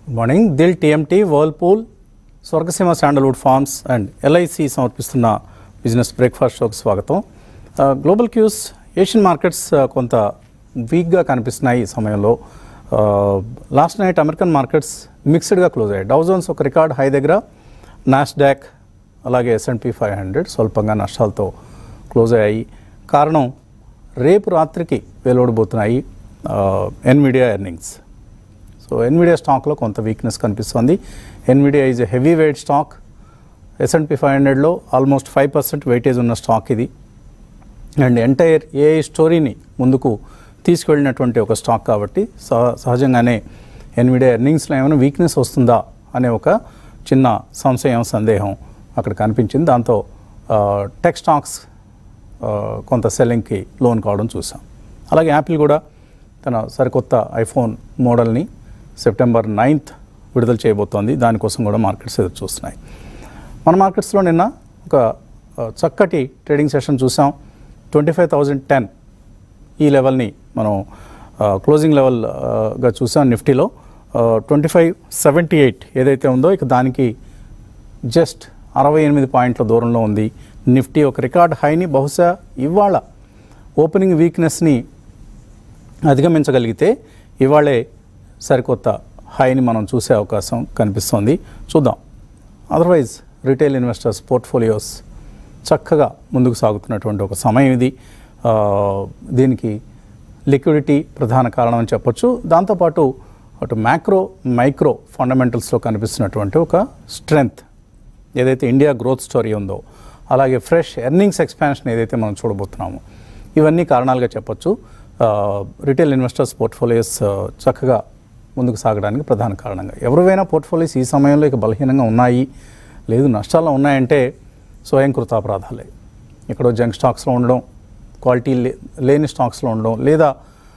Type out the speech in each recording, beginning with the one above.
Good morning Dil TMT Whirlpool Swargaseema sandalwood farms and LIC సమర్పిస్తున్న business breakfast షోకి స్వాగతం global cues Asian markets కొంత వీక్గా కనిపిస్తున్నాయి ఈ సమయంలో లాస్ట్ నైట్ అమెరికన్ మార్కెట్స్ మిక్స్డ్గా క్లోజ్ అయ్యాయి డౌజోన్స్ ఒక రికార్డ్ హై దగ్గర నాస్డాక్ అలాగే ఎస్ఎన్పి ఫైవ్ హండ్రెడ్ స్వల్పంగా నష్టాలతో క్లోజ్ అయ్యాయి కారణం రేపు రాత్రికి వెలువడబోతున్నాయి ఎన్మీడియా ఎర్నింగ్స్ సో ఎన్విడియా స్టాక్లో కొంత వీక్నెస్ కనిపిస్తుంది Nvidia is a heavy weight stock S and P five హండ్రెడ్లో ఆల్మోస్ట్ ఫైవ్ పర్సెంట్ వెయిటేజ్ ఉన్న స్టాక్ ఇది అండ్ ఎంటైర్ ఏ స్టోరీని ముందుకు తీసుకెళ్ళినటువంటి ఒక స్టాక్ కాబట్టి సహ సహజంగానే ఎన్విడియా ఎర్నింగ్స్లో ఏమైనా వీక్నెస్ వస్తుందా అనే ఒక చిన్న సంశయం సందేహం అక్కడ కనిపించింది దాంతో టెక్ స్టాక్స్ ఆ, కొంత సెల్లింగ్కి లోన్ కావడం చూసాం అలాగే యాపిల్ కూడా తన సరికొత్త ఐఫోన్ మోడల్ని సెప్టెంబర్ నైన్త్ విడుదల చేయబోతోంది దానికోసం కూడా మార్కెట్స్ ఎదురు చూస్తున్నాయి మన మార్కెట్స్లో నిన్న ఒక ఆ, చక్కటి ట్రేడింగ్ సెషన్ చూసాం ట్వంటీ ఫైవ్ థౌజండ్ టెన్ ఈ లెవెల్ని మనం క్లోజింగ్ లెవెల్గా చూసాం నిఫ్టీలో ట్వంటీ ఫైవ్ సెవెంటీ ఎయిట్ ఏదైతే ఉందో ఇక దానికి జస్ట్ అరవై ఎనిమిది పాయింట్ల దూరంలో ఉంది నిఫ్టీ ఒక రికార్డ్ హైని బహుశా ఇవాళ ఓపెనింగ్ వీక్నెస్ని అధిగమించగలిగితే ఇవాళే సరికొత్త హైని మనం చూసే అవకాశం కనిపిస్తోంది చూద్దాం అదర్వైజ్ రిటైల్ ఇన్వెస్టర్స్ పోర్ట్ఫోలియోస్ చక్కగా ముందుకు సాగుతున్నటువంటి ఒక సమయం ఇది ఆ, దీనికి లిక్విడిటీ ప్రధాన కారణం అని చెప్పొచ్చు దాంతోపాటు అటు మ్యాక్రో మైక్రో ఫండమెంటల్స్లో కనిపిస్తున్నటువంటి ఒక స్ట్రెంగ్త్ ఏదైతే ఇండియా గ్రోత్ స్టోరీ ఉందో అలాగే ఫ్రెష్ ఎర్నింగ్స్ ఎక్స్పాన్షన్ ఏదైతే మనం చూడబోతున్నామో ఇవన్నీ కారణాలుగా చెప్పొచ్చు రిటైల్ ఇన్వెస్టర్స్ పోర్ట్ఫోలియోస్ చక్కగా ముందుకు సాగడానికి ప్రధాన కారణంగా ఎవరివైనా పోర్ట్ఫోలియోస్ ఈ సమయంలో ఇక బలహీనంగా ఉన్నాయి లేదు నష్టాల్లో ఉన్నాయంటే స్వయం కృతాపరాధాలే ఎక్కడో జంక్ స్టాక్స్లో ఉండడం క్వాలిటీ లే లేని స్టాక్స్లో ఉండడం లేదా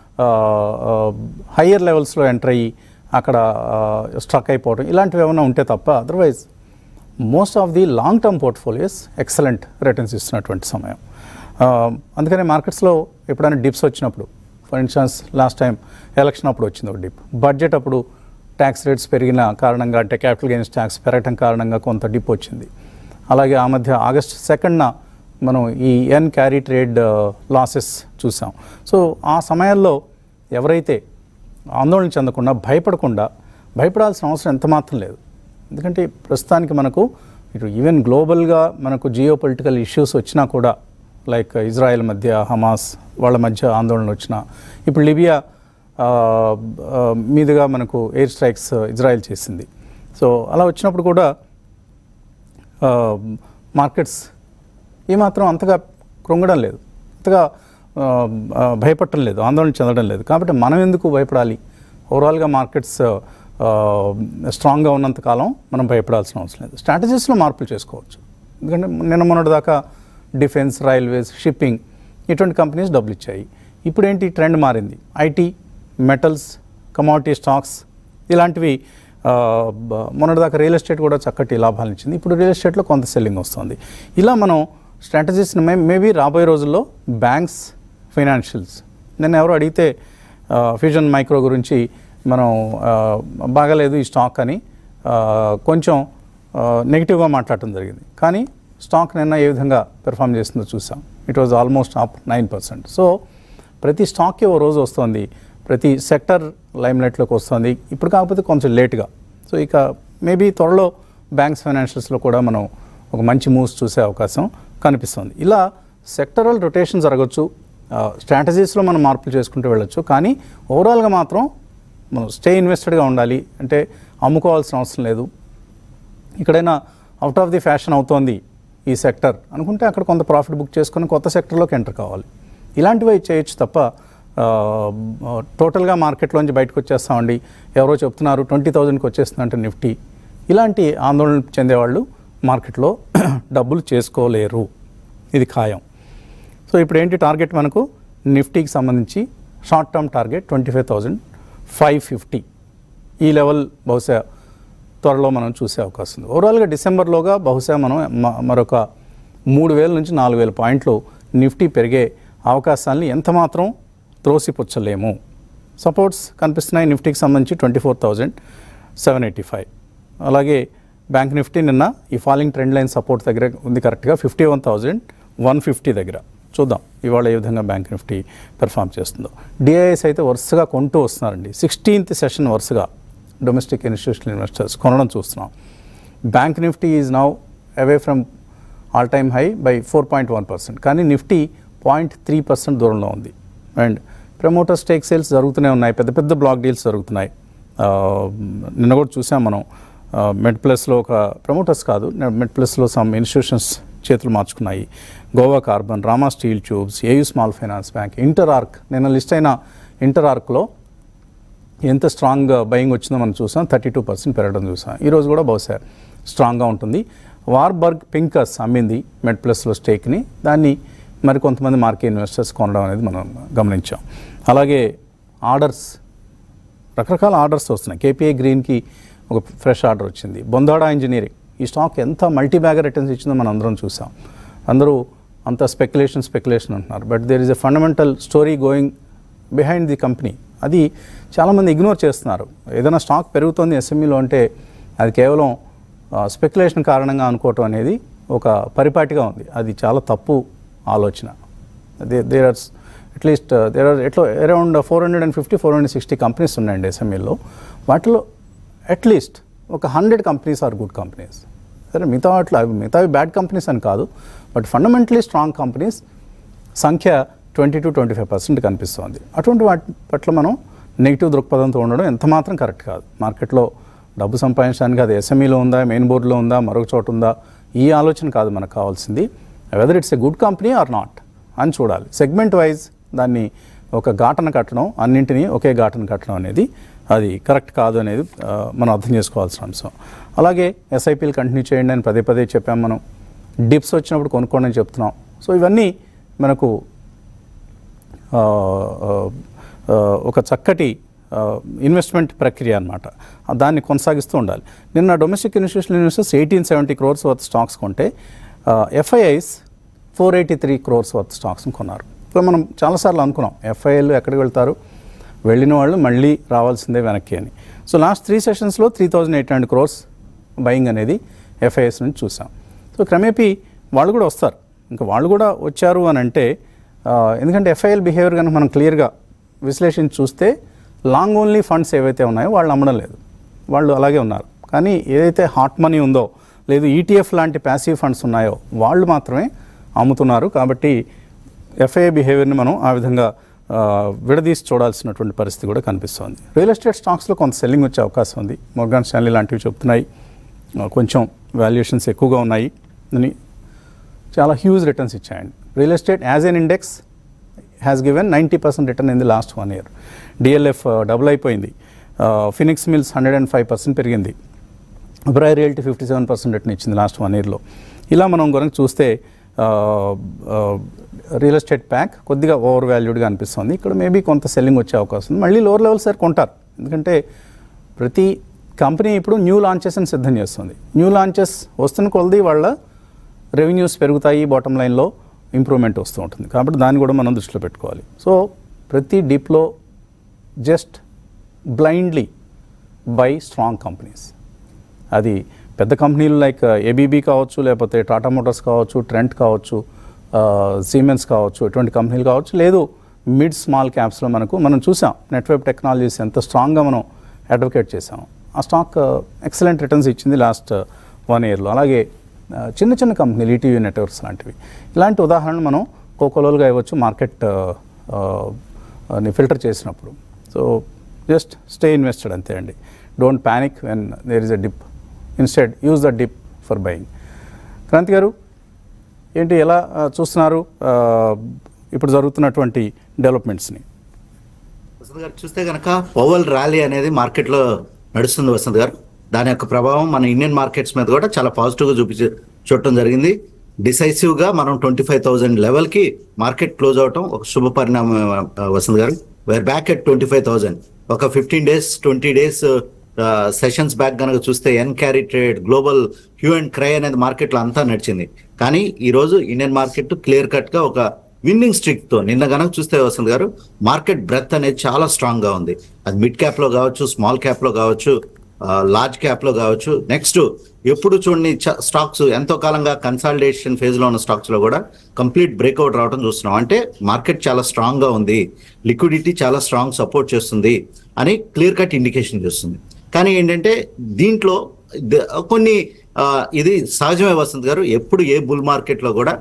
హయ్యర్ లెవెల్స్లో ఎంటర్ అయ్యి అక్కడ స్ట్రక్ అయిపోవడం ఇలాంటివి ఏమైనా ఉంటే తప్ప otherwise most of the long term portfolios excellent returns ఇస్తున్నటువంటి సమయం ఆ, అందుకనే మార్కెట్స్లో ఎప్పుడైనా డిప్స్ వచ్చినప్పుడు for instance last time election అప్పుడు వచ్చింది ఒక డిప్ బడ్జెట్ అప్పుడు ట్యాక్స్ రేట్స్ పెరిగిన కారణంగా అంటే క్యాపిటల్ గెయిన్స్ ట్యాక్స్ పెరగటం కారణంగా కొంత డిప్ వచ్చింది అలాగే ఆ మధ్య ఆగస్ట్ సెకండ్న మనం ఈ ఎన్ క్యారీ ట్రేడ్ లాసెస్ చూసాం సో ఆ సమయాల్లో ఎవరైతే ఆందోళన చెందకుండా భయపడకుండా భయపడాల్సిన అవసరం ఎంత మాత్రం లేదు ఎందుకంటే ప్రస్తుతానికి మనకు ఇటు ఈవెన్ గ్లోబల్గా మనకు జియో పొలిటికల్ ఇష్యూస్ వచ్చినా కూడా లైక్ ఇజ్రాయెల్ మధ్య హమాస్ వాళ్ళ మధ్య ఆందోళనలు వచ్చినా ఇప్పుడు లిబియా ఆ, ఆ, మీదుగా మనకు ఎయిర్ స్ట్రైక్స్ ఇజ్రాయెల్ చేసింది సో అలా వచ్చినప్పుడు కూడా ఆ, మార్కెట్స్ ఏమాత్రం అంతగా కృంగడం లేదు అంతగా ఆ, ఆ, భయపడటం లేదు ఆందోళన చెందడం లేదు కాబట్టి మనం ఎందుకు భయపడాలి ఓవరాల్గా మార్కెట్స్ ఆ, స్ట్రాంగ్గా ఉన్నంత కాలం మనం భయపడాల్సిన అవసరం లేదు స్ట్రాటజీస్లో మార్పులు చేసుకోవచ్చు ఎందుకంటే నిన్న మొన్నటి దాకా డిఫెన్స్ రైల్వేస్ షిప్పింగ్ ఇటువంటి కంపెనీస్ డబ్బులు ఇచ్చాయి ఇప్పుడు ఏంటి ట్రెండ్ మారింది ఐటీ మెటల్స్ కమాడిటీ స్టాక్స్ ఇలాంటివి ఆ, బ- మొన్నటిదాకా రియల్ ఎస్టేట్ కూడా చక్కటి లాభాలు ఇచ్చింది ఇప్పుడు రియల్ ఎస్టేట్లో కొంత సెల్లింగ్ వస్తుంది ఇలా మనం స్ట్రాటజీస్ని మే మేబీ రాబోయే రోజుల్లో బ్యాంక్స్ ఫైనాన్షియల్స్ నేను ఎవరు అడిగితే ఆ, ఫ్యూజన్ మైక్రో గురించి మనం ఆ, బాగాలేదు ఈ స్టాక్ అని ఆ, కొంచెం ఆ, నెగిటివ్గా మాట్లాడటం జరిగింది కానీ స్టాక్ నిన్న ఏ విధంగా పెర్ఫామ్ చేస్తుందో చూసాం it was almost up nine percent so ప్రతి స్టాక్కి ఓ రోజు వస్తుంది ప్రతి సెక్టర్ లైమ్లైట్లోకి వస్తుంది ఇప్పుడు కాకపోతే కొంచెం లేట్గా సో ఇక మేబీ త్వరలో బ్యాంక్స్ ఫైనాన్షియల్స్లో కూడా మనం ఒక మంచి మూవ్స్ చూసే అవకాశం కనిపిస్తుంది ఇలా సెక్టరల్ రొటేషన్ జరగచ్చు స్ట్రాటజీస్లో మనం మార్పులు చేసుకుంటూ వెళ్ళొచ్చు కానీ ఓవరాల్గా మాత్రం మనం స్టే ఇన్వెస్టెడ్గా ఉండాలి అంటే అమ్ముకోవాల్సిన అవసరం లేదు ఇక్కడైనా అవుట్ ఆఫ్ ది ఫ్యాషన్ అవుతోంది ఈ సెక్టర్ అనుకుంటే అక్కడ కొంత ప్రాఫిట్ బుక్ చేసుకొని కొత్త సెక్టర్లోకి ఎంటర్ కావాలి ఇలాంటివి చేయొచ్చు తప్ప ఆ, టోటల్గా మార్కెట్లోంచి బయటకు వచ్చేస్తామండి ఎవరో చెప్తున్నారు ట్వంటీ థౌజండ్కి వచ్చేస్తుందంటే నిఫ్టీ ఇలాంటి ఆందోళన చెందేవాళ్ళు మార్కెట్లో డబ్బులు చేసుకోలేరు ఇది ఖాయం సో ఇప్పుడు ఏంటి టార్గెట్ మనకు నిఫ్టీకి సంబంధించి short term target twenty five thousand five fifty ఈ లెవెల్ బహుశా త్వరలో మనం చూసే అవకాశం ఉంది ఓవరాల్గా డిసెంబర్లోగా బహుశా మనం మ- మరొక మూడు వేల నుంచి నాలుగు వేల పాయింట్లు నిఫ్టీ పెరిగే అవకాశాలని ఎంత మాత్రం త్రోసిపుచ్చలేము సపోర్ట్స్ కనిపిస్తున్నాయి నిఫ్టీకి సంబంధించి twenty four thousand seven eighty five అలాగే బ్యాంక్ నిఫ్టీ నిన్న ఈ ఫాలింగ్ ట్రెండ్ లైన్ సపోర్ట్ దగ్గర ఉంది కరెక్ట్గా fifty one thousand one fifty దగ్గర చూద్దాం ఇవాళ ఏ విధంగా బ్యాంక్ నిఫ్టీ పెర్ఫామ్ చేస్తుందో డిఐఎస్ అయితే వరుసగా కొంటూ వస్తున్నారండి సిక్స్టీన్త్ సెషన్ వరుసగా డొమెస్టిక్ ఇన్స్టిట్యూషనల్ ఇన్వెస్టర్స్ కొనడం చూస్తున్నాం bank Nifty is now away from all time high by four point one percent కానీ నిఫ్టీ పాయింట్ త్రీ పర్సెంట్ దూరంలో ఉంది అండ్ ప్రమోటర్ స్టేక్ సేల్స్ జరుగుతూనే ఉన్నాయి పెద్ద పెద్ద బ్లాక్ డీల్స్ జరుగుతున్నాయి ఆ, నిన్న కూడా చూసాం మనం మెడ్ ప్లస్లో ఒక ప్రమోటర్స్ కాదు మెడ్ ప్లస్లో సమ్ ఇన్స్టిట్యూషన్స్ చేతులు మార్చుకున్నాయి Goa carbon Rama steel tubes AU small finance bank Interarch నిన్న లిస్ట్ అయిన ఇంటర్ ఆర్క్లో ఎంత స్ట్రాంగ్ బయింగ్ వచ్చిందో మనం చూసాం థర్టీ టూ పర్సెంట్ పెరగడం చూసాం ఈరోజు కూడా బహుశా స్ట్రాంగ్గా ఉంటుంది వార్బర్గ్ పింకస్ అమ్మింది మెడ్ ప్లస్లో స్టేక్ని దాన్ని మరి కొంతమంది మార్కెట్ ఇన్వెస్టర్స్ కొనడం అనేది మనం గమనించాం అలాగే ఆర్డర్స్ రకరకాల ఆర్డర్స్ వస్తున్నాయి కేపీఐ గ్రీన్కి ఒక ఫ్రెష్ ఆర్డర్ వచ్చింది బొందాడా ఇంజనీరింగ్ ఈ స్టాక్ ఎంత మల్టీ బ్యాగర్ రిటర్న్స్ ఇచ్చిందో మనం అందరం చూసాం అందరూ అంత స్పెక్యులేషన్ స్పెక్యులేషన్ అంటున్నారు but there is a fundamental story going behind the company అది చాలామంది ఇగ్నోర్ చేస్తున్నారు ఏదైనా స్టాక్ పెరుగుతుంది ఎస్ఎంఈలో అంటే అది కేవలం స్పెక్యులేషన్ కారణంగా అనుకోవటం అనేది ఒక పరిపాటిగా ఉంది అది చాలా తప్పు ఆలోచన there are at least there are ఎట్లా around four hundred and fifty four hundred sixty companies ఉన్నాయండి ఎస్ఎంఈలో వాటిలో అట్లీస్ట్ ఒక hundred companies are good companies సరే మిగతా వాటిలో అవి మిగతావి బ్యాడ్ కంపెనీస్ అని కాదు బట్ ఫండమెంటలీ స్ట్రాంగ్ కంపెనీస్ సంఖ్య twenty to twenty five percent కనిపిస్తోంది అటువంటి వాటి పట్ల మనం నెగిటివ్ దృక్పథంతో ఉండడం ఎంత మాత్రం కరెక్ట్ కాదు మార్కెట్లో డబ్బు సంపాదించడానికి అది ఎస్ఎంఈలో ఉందా మెయిన్ బోర్డులో ఉందా మరొక చోట ఉందా ఈ ఆలోచన కాదు మనకు కావాల్సింది whether it's a good company or not అని చూడాలి సెగ్మెంట్ వైజ్ దాన్ని ఒక ఘాటన కట్టడం అన్నింటినీ ఒకే ఘాటన కట్టడం అనేది అది కరెక్ట్ కాదు అనేది ఆ, మనం అర్థం చేసుకోవాల్సిన అంశం అలాగే ఎస్ఐపీలు కంటిన్యూ చేయండి అని పదే పదే చెప్పాం మనం డిప్స్ వచ్చినప్పుడు కొనుక్కోండి అని చెప్తున్నాం సో ఇవన్నీ మనకు ఆ, ఆ, ఆ, ఒక చక్కటి ఇన్వెస్ట్మెంట్ ప్రక్రియ అనమాట దాన్ని కొనసాగిస్తూ ఉండాలి నిన్న domestic institutional investors eighteen seventy crores worth stocks కొంటే FIIs four eighty three crores worth స్టాక్స్ని కొన్నారు ఇప్పుడు మనం చాలాసార్లు అనుకున్నాం ఎఫ్ఐఐలు ఎక్కడికి వెళ్తారు వెళ్ళిన వాళ్ళు మళ్ళీ రావాల్సిందే వెనక్కి అని సో లాస్ట్ త్రీ సెషన్స్లో three thousand eight hundred crores buying అనేది ఎఫ్ఐఎస్ నుంచి చూసాం సో క్రమేపీ వాళ్ళు కూడా వస్తారు ఇంకా వాళ్ళు కూడా వచ్చారు అని అంటే ఆ, ఎందుకంటే ఎఫ్ఐఎల్ బిహేవియర్ కనుక మనం క్లియర్గా విశ్లేషించి చూస్తే లాంగ్ ఓన్లీ ఫండ్స్ ఏవైతే ఉన్నాయో వాళ్ళు అమ్మడం లేదు వాళ్ళు అలాగే ఉన్నారు కానీ ఏదైతే హాట్ మనీ ఉందో లేదు ఈటీఎఫ్ లాంటి ప్యాసివ్ ఫండ్స్ ఉన్నాయో వాళ్ళు మాత్రమే అమ్ముతున్నారు కాబట్టి ఎఫ్ఐఏ బిహేవియర్ని మనం ఆ విధంగా ఆ, విడదీసి చూడాల్సినటువంటి పరిస్థితి కూడా కనిపిస్తోంది రియల్ ఎస్టేట్ స్టాక్స్లో కొంత సెల్లింగ్ వచ్చే అవకాశం ఉంది మోర్గాన్ స్టాన్లీ లాంటివి చెప్తున్నాయి ఆ, కొంచెం వాల్యుయేషన్స్ ఎక్కువగా ఉన్నాయి అని చాలా హ్యూజ్ రిటర్న్స్ ఇచ్చాయండి real estate as an index has given ninety percent return in the last one year DLF double అయిపోయింది Phoenix Mills hundred and five percent పెరిగింది Oberoi realty fifty seven percent return ఇచ్చింది last one ఇయర్లో ఇలా మనం కనుక చూస్తే real estate pack కొద్దిగా over వాల్యూడ్గా అనిపిస్తుంది ఇక్కడ మేబీ కొంత సెల్లింగ్ వచ్చే అవకాశం ఉంది మళ్ళీ లోవర్ లెవెల్ సార్ కొంటారు ఎందుకంటే ప్రతి కంపెనీ ఇప్పుడు న్యూ లాంచెస్ని సిద్ధం చేస్తుంది న్యూ లాంచెస్ వస్తున్న కొలది వాళ్ళ రెవెన్యూస్ పెరుగుతాయి బాటమ్ లైన్లో ఇంప్రూవ్మెంట్ వస్తూ ఉంటుంది కాబట్టి దాన్ని కూడా మనం దృష్టిలో పెట్టుకోవాలి సో ప్రతి డిప్లో just blindly buy strong companies అది పెద్ద కంపెనీలు లైక్ ఏబీబీ కావచ్చు లేకపోతే టాటా మోటార్స్ కావచ్చు ట్రెంట్ కావచ్చు సీమెన్స్ కావచ్చు ఇటువంటి కంపెనీలు కావచ్చు లేదు మిడ్ స్మాల్ క్యాప్స్లో మనకు మనం చూసాం నెట్వర్క్ టెక్నాలజీస్ ఎంత స్ట్రాంగ్గా మనం అడ్వకేట్ చేసాం ఆ స్టాక్ ఎక్సలెంట్ రిటర్న్స్ ఇచ్చింది లాస్ట్ వన్ ఇయర్లో అలాగే ఆ, చిన్న చిన్న కంపెనీలు ఈటీవీ నెట్వర్క్స్ లాంటివి ఇలాంటి ఉదాహరణలు మనం కోకోలోలుగా ఇవ్వచ్చు మార్కెట్ ని ఫిల్టర్ చేసినప్పుడు సో జస్ట్ స్టే ఇన్వెస్టెడ్ అంతే అండి don't panic when there is a dip instead use the dip for buying Kranti garu ఏంటి ఎలా ఆ, చూస్తున్నారు ఆ, ఇప్పుడు జరుగుతున్నటువంటి డెవలప్మెంట్స్ని వసంత్ గారు చూస్తే కనుక పవల్ ర్యాలీ అనేది మార్కెట్లో నడుస్తుంది వసంత్ గారు దాని యొక్క ప్రభావం మన ఇండియన్ మార్కెట్స్ మీద కూడా చాలా పాజిటివ్ గా చూపించి చూడటం జరిగింది డిసైసివ్ గా మనం ట్వంటీ ఫైవ్ థౌసండ్ లెవెల్ కి మార్కెట్ క్లోజ్ అవటం ఒక శుభ పరిణామం ఆ, Vasant garu we're back at twenty five thousand ఒక fifteen days twenty days sessions back కనుక చూస్తే yen carry trade global hue and cry అనేది మార్కెట్లో అంతా నడిచింది కానీ ఈ రోజు ఇండియన్ మార్కెట్ క్లియర్ కట్ గా ఒక విన్నింగ్ స్ట్రిక్ తో నిన్న గనక చూస్తే వసంత్ గారు మార్కెట్ బ్రెత్ అనేది చాలా స్ట్రాంగ్ గా ఉంది అది మిడ్ క్యాప్ లో కావచ్చు స్మాల్ క్యాప్ లో కావచ్చు లార్జ్ క్యాప్ లో కావచ్చు నెక్స్ట్ ఎప్పుడు చూడని స్టాక్స్ ఎంతో కాలంగా కన్సాలిడేషన్ ఫేజ్ లో ఉన్న స్టాక్స్ లో కూడా కంప్లీట్ బ్రేక్అవుట్ రావడం చూస్తున్నాం అంటే మార్కెట్ చాలా స్ట్రాంగ్ గా ఉంది లిక్విడిటీ చాలా స్ట్రాంగ్ సపోర్ట్ చేస్తుంది అని క్లియర్ కట్ ఇండికేషన్ చేస్తుంది కానీ ఏంటంటే దీంట్లో ద- కొన్ని ఆ, ఇది సహజమే వసంత్ గారు ఎప్పుడు ఏ బుల్ మార్కెట్ లో కూడా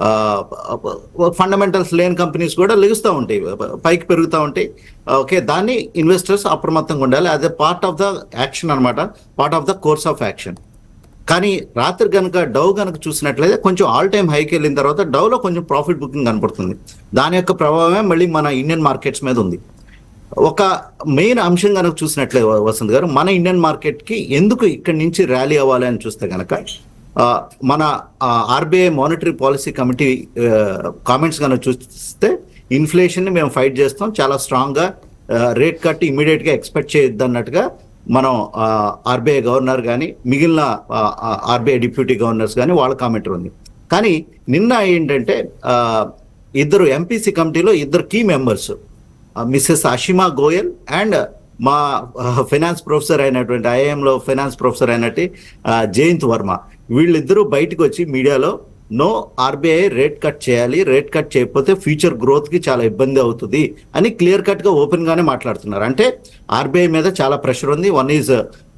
ఫండమెంటల్స్ లేని కంపెనీస్ కూడా లెగుస్తూ ఉంటాయి పైకి పెరుగుతూ ఉంటాయి ఓకే దాన్ని ఇన్వెస్టర్స్ అప్రమత్తంగా ఉండాలి అదే పార్ట్ ఆఫ్ ద యాక్షన్ అన్నమాట part of the course of action కానీ రాత్రి కనుక డౌ కనుక చూసినట్లయితే కొంచెం ఆల్ టైమ్ హైకి వెళ్ళిన తర్వాత డౌలో కొంచెం ప్రాఫిట్ బుకింగ్ కనపడుతుంది దాని యొక్క ప్రభావమే మళ్ళీ మన ఇండియన్ మార్కెట్స్ మీద ఉంది ఒక మెయిన్ అంశం కనుక చూసినట్లే వ- వసంత్ గారు మన ఇండియన్ మార్కెట్ కి ఎందుకు ఇక్కడి నుంచి ర్యాలీ అవ్వాలి అని చూస్తే కనుక ఆ, మన RBI monetary policy committee comments కనుక చూస్తే ఇన్ఫ్లేషన్ ని మేము ఫైట్ చేస్తాం చాలా స్ట్రాంగ్ గా రేట్ కట్ ఇమీడియట్ గా ఎక్స్పెక్ట్ చేయొద్దు అన్నట్టుగా మనం ఆర్బీఐ గవర్నర్ కానీ మిగిలిన ఆర్బీఐ డిప్యూటీ గవర్నర్స్ కానీ వాళ్ళ కామెంట్ ఉంది కానీ నిన్న ఏంటంటే ఆ, ఇద్దరు ఎంపీసీ కమిటీలో ఇద్దరు key members Mrs Ashima Goyal and మా ఫైనాన్స్ ప్రొఫెసర్ అయినటువంటి IIM లో ఫైనాన్స్ ప్రొఫెసర్ అయినట్టు ఆ, జయంత్ వర్మ వీళ్ళిద్దరూ బయటకు వచ్చి మీడియాలో నో ఆర్బీఐ రేట్ కట్ చేయాలి రేట్ కట్ చేయకపోతే ఫ్యూచర్ గ్రోత్ కి చాలా ఇబ్బంది అవుతుంది అని క్లియర్ కట్ గా ఓపెన్ గానే మాట్లాడుతున్నారు అంటే ఆర్బీఐ మీద చాలా ప్రెషర్ ఉంది one is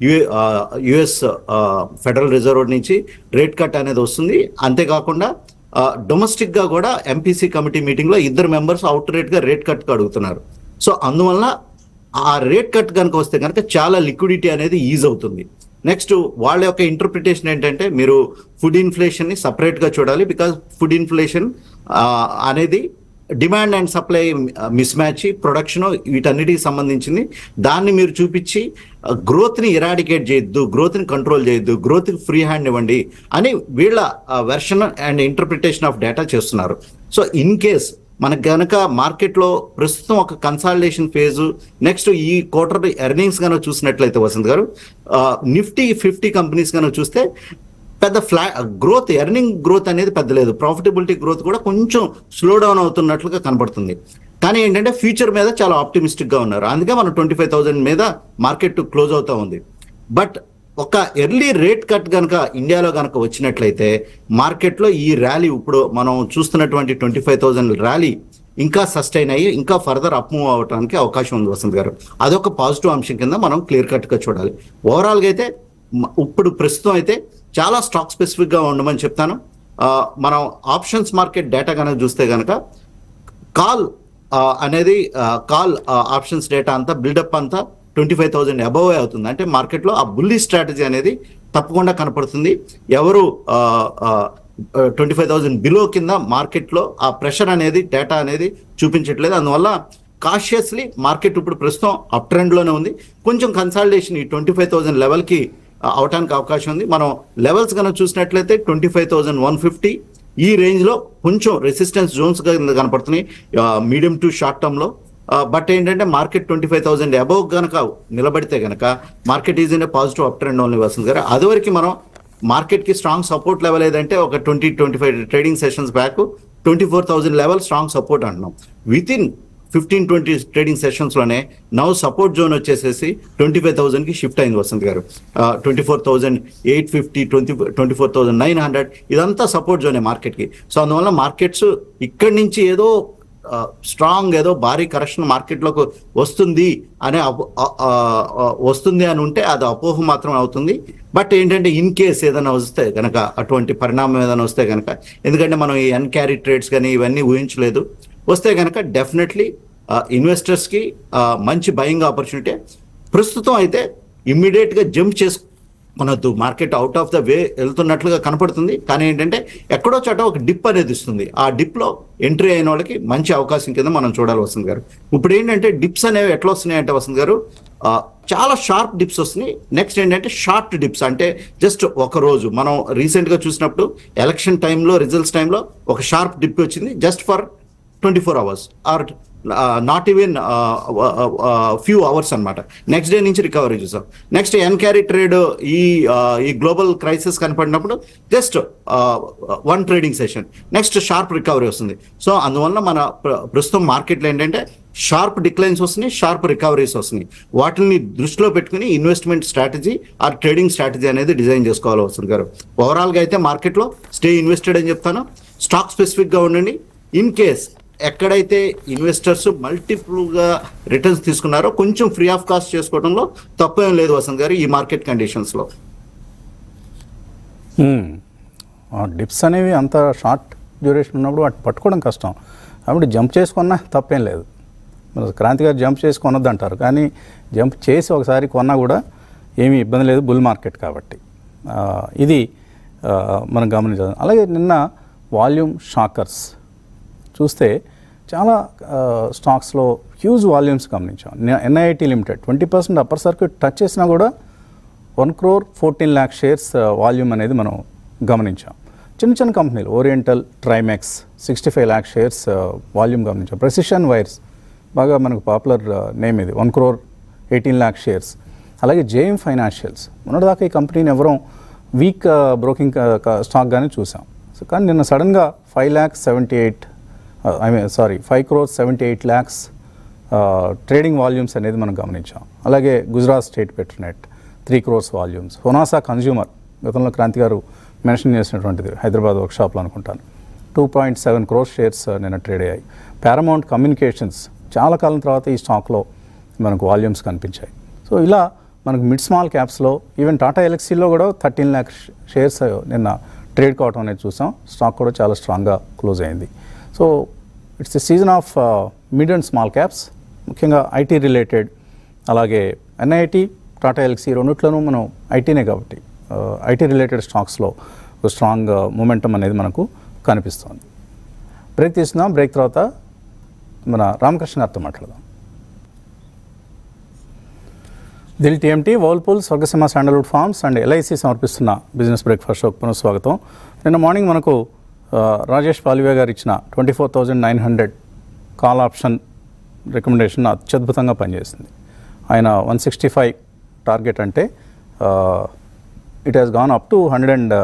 US Federal Reserve నుంచి రేట్ కట్ అనేది వస్తుంది అంతేకాకుండా డొమెస్టిక్ గా కూడా ఎంపీసీ కమిటీ మీటింగ్ లో ఇద్దరు మెంబర్స్ అవుట్ రేట్ గా రేట్ కట్ అడుగుతున్నారు సో అందువల్ల ఆ రేట్ కట్ కనుక వస్తే కనుక చాలా లిక్విడిటీ అనేది ఈజ్ అవుతుంది నెక్స్ట్ వాళ్ళ యొక్క ఇంటర్ప్రిటేషన్ ఏంటంటే మీరు ఫుడ్ ఇన్ఫ్లేషన్ ని సపరేట్ గా చూడాలి బికాస్ ఫుడ్ ఇన్ఫ్లేషన్ అనేది demand and supply mismatch production వీటన్నిటికి సంబంధించింది దాన్ని మీరు చూపించి గ్రోత్ ని ఇరాడికేట్ చేయొద్దు గ్రోత్ ని కంట్రోల్ చేయొద్దు గ్రోత్ కి ఫ్రీ హ్యాండ్ ఇవ్వండి అని వీళ్ళ version and interpretation of data చేస్తున్నారు సో ఇన్ కేస్ మనకు గనక మార్కెట్లో ప్రస్తుతం ఒక కన్సాలిడేషన్ ఫేజ్ నెక్స్ట్ ఈ క్వార్టర్ ఎర్నింగ్స్ కనుక చూసినట్లయితే వసంత్ గారు నిఫ్టీ ఫిఫ్టీ కంపెనీస్ కనుక చూస్తే పెద్ద ఫ్లా గ్రోత్ ఎర్నింగ్ గ్రోత్ అనేది పెద్ద లేదు ప్రాఫిటబిలిటీ గ్రోత్ కూడా కొంచెం స్లో డౌన్ అవుతున్నట్లుగా కనబడుతుంది కానీ ఏంటంటే ఫ్యూచర్ మీద చాలా ఆప్టిమిస్టిక్ గా ఉన్నారు అందుకే మనం ట్వంటీ ఫైవ్ థౌసండ్ మీద మార్కెట్ క్లోజ్ అవుతా ఉంది బట్ ఒక ఎర్లీ రేట్ కట్ కనుక ఇండియాలో కనుక వచ్చినట్లయితే మార్కెట్లో ఈ ర్యాలీ ఇప్పుడు మనం చూస్తున్నటువంటి ట్వంటీ ఫైవ్ థౌసండ్ ర్యాలీ ఇంకా సస్టైన్ అయ్యి ఇంకా ఫర్దర్ అప్ మూవ్ అవడానికి అవకాశం ఉంది వసంత్ గారు అదొక పాజిటివ్ అంశం కింద మనం క్లియర్ కట్ గా చూడాలి ఓవరాల్ గా అయితే మ- ఇప్పుడు ప్రస్తుతం అయితే చాలా స్టాక్ స్పెసిఫిక్ గా ఉండమని చెప్తాను ఆ, మనం ఆప్షన్స్ మార్కెట్ డేటా కనుక చూస్తే కనుక కాల్ ఆ, అనేది ఆ, కాల్ ఆ, ఆప్షన్స్ డేటా అంతా బిల్డప్ అంతా ట్వంటీ ఫైవ్ థౌసండ్ అబవ్ అవుతుంది అంటే మార్కెట్లో ఆ బుల్లి స్ట్రాటజీ అనేది తప్పకుండా కనపడుతుంది ఎవరు ట్వంటీ ఫైవ్ థౌసండ్ బిలో కింద మార్కెట్లో ఆ ప్రెషర్ అనేది డేటా అనేది చూపించట్లేదు అందువల్ల కాషియస్లీ మార్కెట్ ఇప్పుడు ప్రస్తుతం అప్ ట్రెండ్ లోనే ఉంది కొంచెం కన్సాలిడేషన్ ఈ ట్వంటీ ఫైవ్ థౌసండ్ లెవెల్కి అవటానికి అవకాశం ఉంది మనం లెవెల్స్ కనుక చూసినట్లయితే twenty five thousand one fifty ఈ రేంజ్ లో కొంచెం రెసిస్టెన్స్ జోన్స్ కనపడుతున్నాయి మీడియం టు షార్ట్ టర్మ్ లో బట్ ఏంటంటే market twenty five thousand above కనుక నిలబడితే కనుక market is in positive up trend only వస్తుంది గారు అదివరకు మనం మార్కెట్ కి స్ట్రాంగ్ సపోర్ట్ లెవెల్ ఏదంటే ఒక twenty twenty five trading sessions back twenty four thousand level strong support అంటున్నాం within fifteen twenty trading sessions లోనే నవ్ సపోర్ట్ జోన్ వచ్చేసేసి twenty five thousand కి షిఫ్ట్ అయింది Vasant garu twenty four thousand eight fifty twenty twenty four thousand nine hundred ఇదంతా support జోనే market కి so అందువల్ల markets ఇక్కడి నుంచి ఏదో స్ట్రాంగ్ ఏదో భారీ కరెక్షన్ మార్కెట్లోకి వస్తుంది అనే అపో- ఆ- ఆ- ఆ- వస్తుంది అని ఉంటే అది అపోహ మాత్రం అవుతుంది బట్ ఏంటంటే ఇన్ కేస్ ఏదైనా వస్తే కనుక అటువంటి పరిణామం ఏదైనా వస్తే కనుక ఎందుకంటే మనం ఈ అన్క్యారీ ట్రేడ్స్ కానీ ఇవన్నీ ఊహించలేదు వస్తే కనుక డెఫినెట్లీ ఇన్వెస్టర్స్కి మంచి బయింగ్ ఆపర్చునిటీ ప్రస్తుతం అయితే ఇమ్మీడియట్గా జంప్ చేసుకునొద్దు market out of the way వెళ్తున్నట్లుగా కనపడుతుంది కానీ ఏంటంటే ఎక్కడో చోట ఒక డిప్ అనేది ఇస్తుంది ఆ డిప్లో ఎంట్రీ అయిన వాళ్ళకి మంచి అవకాశం కింద మనం చూడాలి వసంత్ గారు ఇప్పుడు ఏంటంటే డిప్స్ అనేవి ఎట్లా వస్తున్నాయి అంటే వసంత్ గారు ఆ, చాలా షార్ప్ డిప్స్ వస్తున్నాయి నెక్స్ట్ ఏంటంటే షార్ట్ డిప్స్ అంటే జస్ట్ ఒక రోజు మనం రీసెంట్ గా చూసినప్పుడు ఎలక్షన్ టైంలో రిజల్ట్స్ టైంలో ఒక షార్ప్ డిప్ వచ్చింది just for twenty four hours or not even few hours అన్నమాట నెక్స్ట్ డే నుంచి రికవరీ చూసాం నెక్స్ట్ ఎన్ క్యారీ ట్రేడ్ ఈ uh, ఈ గ్లోబల్ క్రైసిస్ కనపడినప్పుడు just one trading session next sharp recovery వస్తుంది సో అందువల్ల మన ప్ర- ప్రస్తుతం మార్కెట్లో ఏంటంటే షార్ప్ డిక్లైన్స్ వస్తున్నాయి షార్ప్ రికవరీస్ వస్తున్నాయి వాటిని దృష్టిలో పెట్టుకుని investment strategy or trading strategy అనేది డిజైన్ చేసుకోవాలి వస్తుంది గారు ఓవరాల్గా అయితే మార్కెట్లో స్టే ఇన్వెస్టెడ్ అని చెప్తాను స్టాక్ స్పెసిఫిక్గా ఉండండి ఇన్ కేస్ ఎక్కడైతే ఇన్వెస్టర్స్ మల్టిపుల్గా రిటర్న్స్ తీసుకున్నారో కొంచెం ఫ్రీ ఆఫ్ కాస్ట్ చేసుకోవడంలో తప్పేం లేదు వసంత్ గారు ఈ మార్కెట్ కండిషన్స్లో డిప్స్ అనేవి అంత షార్ట్ డ్యూరేషన్ ఉన్నప్పుడు వాటిని పట్టుకోవడం కష్టం కాబట్టి జంప్ చేసుకున్నా తప్పేం లేదు మన క్రాంతి గారు జంప్ చేసి కొనొద్దు అంటారు కానీ జంప్ చేసి ఒకసారి కొన్నా కూడా ఏమీ ఇబ్బంది లేదు బుల్ మార్కెట్ కాబట్టి ఆ, ఇది ఆ, మనం గమనించాలి అలాగే నిన్న వాల్యూమ్ షాకర్స్ చూస్తే చాలా ఆ, స్టాక్స్లో హ్యూజ్ వాల్యూమ్స్ గమనించాం NIIT limited twenty percent upper circuit touch చేసినా కూడా one crore fourteen lakh shares volume అనేది మనం గమనించాం చిన్న చిన్న కంపెనీలు Oriental Trimex sixty five lakh shares volume గమనించాం ప్రెసిషన్ వైర్స్ బాగా మనకు పాపులర్ నేమ్ ఇది one crore eighteen lakh shares అలాగే జేఎం ఫైనాన్షియల్స్ మొన్నటిదాకా ఈ కంపెనీని ఎవరో వీక్ బ్రోకింగ్ స్టాక్గానే చూసాం సో కానీ నిన్న సడన్గా five lakhs seventy eight I mean sorry five crores seventy eight lakhs trading volumes అనేది మనం గమనించాం అలాగే Gujarat State Petronet three crores volumes Honasa consumer గతంలో క్రాంతి గారు మెన్షన్ చేసినటువంటిది హైదరాబాద్ వర్క్షాప్లో అనుకుంటాను two point seven crores shares నిన్న ట్రేడ్ అయ్యాయి పారమౌంట్ కమ్యూనికేషన్స్ చాలా కాలం తర్వాత ఈ స్టాక్లో మనకు వాల్యూమ్స్ కనిపించాయి సో ఇలా మనకు మిడ్ స్మాల్ క్యాప్స్లో ఈవెన్ టాటా ఎలక్సీలో కూడా థర్టీన్ ల్యాక్ షేర్స్ నిన్న ట్రేడ్ కావటం అనేది చూసాం స్టాక్ కూడా చాలా స్ట్రాంగ్గా క్లోజ్ అయింది so it's a season of mid and small caps ముఖ్యంగా ఐటీ రిలేటెడ్ అలాగే ఎన్ఐటి టాటా ఎల్సీ రెండిట్లోనూ మనం ఐటీనే కాబట్టి ఐటీ రిలేటెడ్ స్టాక్స్లో ఒక స్ట్రాంగ్ మూమెంటం అనేది మనకు కనిపిస్తుంది బ్రేక్ తీసుకుందాం బ్రేక్ తర్వాత మన రామకృష్ణ గారితో మాట్లాడదాం Dil TMT Whirlpool Swargaseema sandalwood farms and LIC సమర్పిస్తున్న బిజినెస్ బ్రేక్ఫాస్ట్ షోకి పునఃస్వాగతం నిన్న మార్నింగ్ మనకు ఆ, రాజేష్ పాలివే గారు ఇచ్చిన twenty four thousand nine hundred call option recommendation అత్యద్భుతంగా పనిచేసింది ఆయన వన్ సిక్స్టీ ఫైవ్ టార్గెట్ అంటే it has gone up to hundred and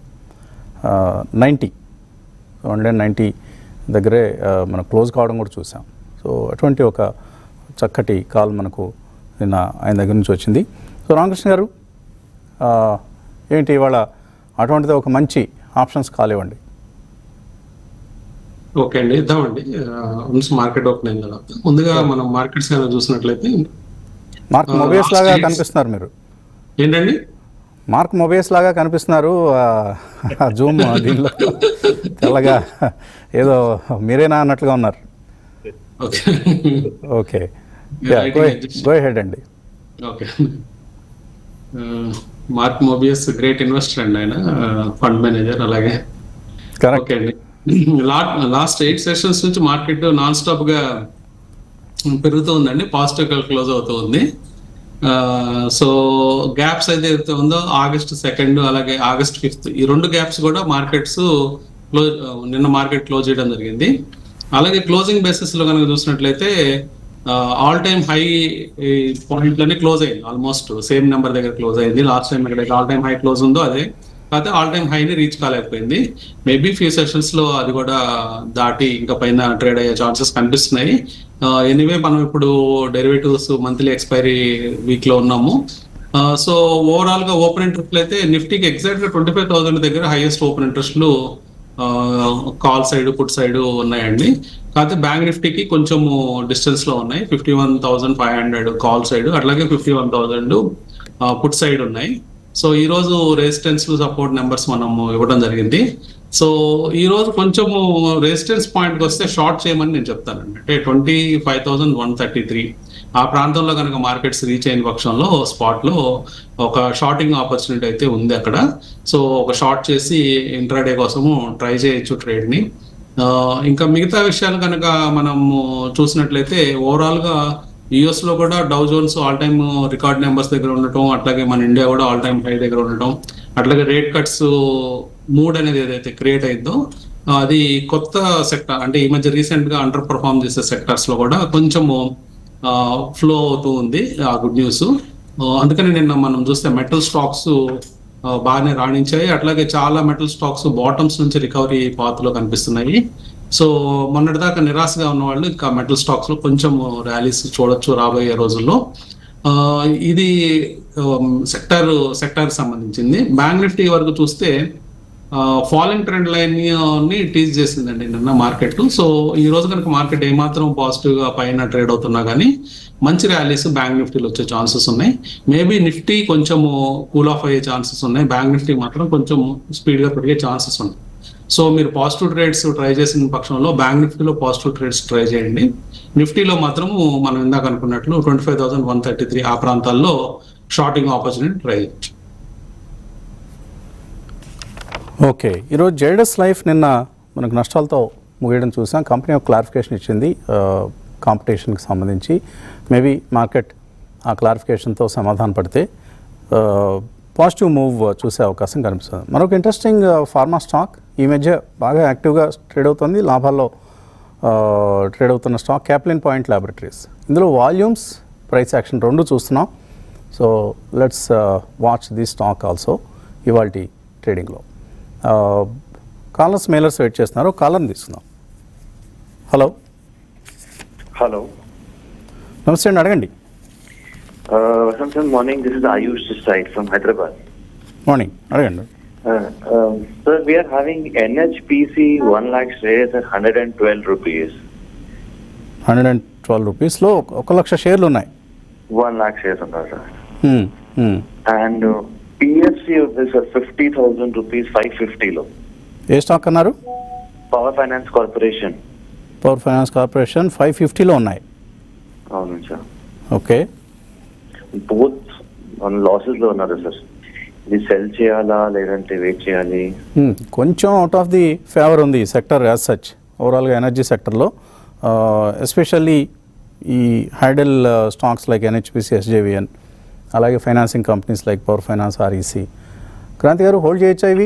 ninety hundred and ninety దగ్గరే ఆ, మనం క్లోజ్ కావడం కూడా చూసాం సో అటువంటి ఒక చక్కటి కాల్ మనకు నిన్న ఆయన దగ్గర నుంచి వచ్చింది సో రామకృష్ణ గారు ఆ, ఏంటి ఇవాళ అటువంటిది ఒక మంచి ఆప్షన్స్ కాల్ ఇవ్వండి ఓకే అండి ఇద్దామండి వన్స్ మార్కెట్ ఓపెన్ అయిన తర్వాత ముందుగా మనం మార్కెట్స్ కనుక చూసినట్లయితే మార్క్ ఆ, మొబైల్స్ లాగా states- కనిపిస్తున్నారు మీరు ఏంటండి మార్క్ మొబైల్స్ లాగా కనిపిస్తున్నారు ఆ, ఆ జూమ్ దీనిలో తెల్లగా ఏదో మీరేనా అన్నట్లుగా ఉన్నారు okay okay Lighting adjust. Go ahead అండి okay Mark Mobius great investor అండి ఆయన ఫండ్ మేనేజర్ అలాగే కరెక్ట్ ఓకే అండి లాస్ట్ ఎయిట్ సెషన్స్ నుంచి మార్కెట్ నాన్ స్టాప్ గా పెరుగుతూ ఉందండి పాజిటివ్ గా క్లోజ్ అవుతూ ఉంది సో గ్యాప్స్ అయితే ఏదైతే ఉందో ఆగస్ట్ సెకండ్ అలాగే ఆగస్ట్ ఫిఫ్త్ ఈ రెండు గ్యాప్స్ కూడా మార్కెట్స్ క్లోజ్ నిన్న మార్కెట్ క్లోజ్ చేయడం జరిగింది అలాగే క్లోజింగ్ బేసిస్ లో కనుక చూసినట్లయితే ఆల్ టైమ్ హై పాయింట్లన్నీ క్లోజ్ అయింది ఆల్మోస్ట్ సేమ్ నెంబర్ దగ్గర క్లోజ్ అయింది లాస్ట్ టైం ఎక్కడైతే ఆల్ టైమ్ హై క్లోజ్ ఉందో అదే కాకపోతే ఆల్ టైమ్ హైని రీచ్ కాలేకపోయింది మేబీ ఫ్యూ సెషన్స్ లో అది కూడా దాటి ఇంకా పైన ట్రేడ్ అయ్యే ఛాన్సెస్ కనిపిస్తున్నాయి ఎనీవే మనం ఇప్పుడు డెరివేటివ్స్ మంత్లీ ఎక్స్పైరీ వీక్ లో ఉన్నాము సో ఓవరాల్ గా ఓపెన్ ఇంట్రెస్ట్ అయితే నిఫ్టీకి ఎగ్జాక్ట్ గా ట్వంటీ ఫైవ్ థౌసండ్ దగ్గర హైయెస్ట్ ఓపెన్ ఇంట్రెస్ట్లు కాల్ సైడ్ పుట్ సైడ్ ఉన్నాయండి కాకపోతే బ్యాంక్ నిఫ్టీకి కొంచెం డిస్టెన్స్ లో ఉన్నాయి fifty one thousand five hundred call side అట్లాగే fifty one thousand put side ఉన్నాయి సో ఈ రోజు రెసిస్టెన్స్ సపోర్ట్ నెంబర్స్ మనం ఇవ్వడం జరిగింది సో ఈ రోజు కొంచెము రెసిస్టెన్స్ పాయింట్కి వస్తే షార్ట్ చేయమని నేను చెప్తానండి అంటే twenty five thousand one thirty three ఆ ప్రాంతంలో కనుక మార్కెట్స్ రీచ్ అయిన పక్షంలో స్పాట్ లో ఒక షార్టింగ్ ఆపర్చునిటీ అయితే ఉంది అక్కడ సో ఒక షార్ట్ చేసి ఇంట్రాడే కోసము ట్రై చేయొచ్చు ట్రేడ్ ని ఆ, ఇంకా మిగతా విషయాలు కనుక మనము చూసినట్లయితే ఓవరాల్ గా యుఎస్ లో కూడా Dow Jones all time record numbers దగ్గర ఉండటం అట్లాగే మన ఇండియా కూడా ఆల్ టైమ్ హై దగ్గర ఉండటం అట్లాగే రేట్ కట్స్ మూడ్ అనేది ఏదైతే క్రియేట్ అయిందో అది కొత్త సెక్టర్ అంటే ఈ మధ్య రీసెంట్ గా అండర్ పర్ఫార్మ్ చేసే సెక్టర్స్ లో కూడా కొంచెము ఫ్లో అవుతూ ఉంది ఆ గుడ్ న్యూస్ అందుకని నిన్న మనం చూస్తే మెటల్ స్టాక్స్ బాగానే రాణించాయి అట్లాగే చాలా మెటల్ స్టాక్స్ బాటమ్స్ నుంచి రికవరీ పాత్ లో కనిపిస్తున్నాయి సో మొన్నటిదాకా నిరాశగా ఉన్న వాళ్ళు ఇంకా మెటల్ స్టాక్స్ లో కొంచెం ర్యాలీస్ చూడొచ్చు రాబోయే రోజుల్లో ఆ, ఇది సెక్టర్ సెక్టర్ సంబంధించింది బ్యాంక్ నిఫ్టీ వరకు చూస్తే ఫాలోయింగ్ ట్రెండ్ లైన్ ని టీజ్ చేసిందండి నిన్న మార్కెట్ సో ఈ రోజు కనుక మార్కెట్ ఏమాత్రం పాజిటివ్ గా పైన ట్రేడ్ అవుతున్నా కానీ మంచి ర్యాలీస్ బ్యాంక్ నిఫ్టీలో వచ్చే ఛాన్సెస్ ఉన్నాయి మేబీ నిఫ్టీ కొంచెం కూల్ ఆఫ్ అయ్యే ఛాన్సెస్ ఉన్నాయి బ్యాంక్ నిఫ్టీ మాత్రం కొంచెం స్పీడ్ గా పెరిగే ఛాన్సెస్ ఉన్నాయి సో మీరు పాజిటివ్ ట్రేడ్స్ ట్రై చేసిన పక్షంలో బ్యాంక్ నిఫ్టీలో పాజిటివ్ ట్రేడ్స్ ట్రై చేయండి నిఫ్టీలో మాత్రము మనం ఇందాక అనుకున్నట్లు twenty five thousand one thirty three ఆ ప్రాంతాల్లో షార్టింగ్ ఆపర్చునిటీ ట్రై చేయొచ్చు ఓకే ఈరోజు జేడస్ లైఫ్ నిన్న మనకు నష్టాలతో ముగియడం చూసాం కంపెనీ ఒక క్లారిఫికేషన్ ఇచ్చింది కాంపిటీషన్కి సంబంధించి మేబీ మార్కెట్ ఆ క్లారిఫికేషన్తో సమాధాన పడితే పాజిటివ్ మూవ్ చూసే అవకాశం కనిపిస్తుంది మరొక ఇంట్రెస్టింగ్ ఫార్మా స్టాక్ ఈ మధ్య బాగా యాక్టివ్గా ట్రేడ్ అవుతుంది లాభాల్లో ట్రేడ్ అవుతున్న స్టాక్ క్యాప్లిన్ పాయింట్ ల్యాబొరేటరీస్ ఇందులో వాల్యూమ్స్ ప్రైస్ యాక్షన్ రెండు చూస్తున్నాం so let's watch the stock also ఇవాళ ట్రేడింగ్లో కాలర్స్ మెయిలర్స్ వెయిట్ చేస్తున్నారు కాలర్ని తీసుకుందాం హలో Hello. నమస్తే అండి అడగండి Uh, Vasantan, morning. This is Ayush this side from Hyderabad. Morning అడగండి Uh, um, sir, we are having NHPC 1 lakh shares at 112 rupees. Hundred and twelve రూపీస్లో ఒక లక్ష షేర్లు ఉన్నాయి 1 lakh shares on that. sir. Hmm, hmm. And uh, PFC of this are 50,000 rupees 550 low. ఏ stock అన్నారు Power Finance Corporation. Power Finance Corporation five ఫిఫ్టీలో ఉన్నాయి అవును sir okay both మన లాసెస్ లో ఉన్నారు సార్ ఇది సెల్ చేయాలా లేదంటే వెయిట్ చేయాలి Hmm, కొంచెం అవుట్ ఆఫ్ ది ఫేవర్ ఉంది సెక్టర్ యాజ్ సచ్ ఓవరాల్గా ఎనర్జీ సెక్టర్లో ఎస్పెషల్లీ ఈ hydel stocks like NHPC SJVN అలాగే financing companies like Power Finance REC Kranti garu hold చేయొచ్చా ఇవి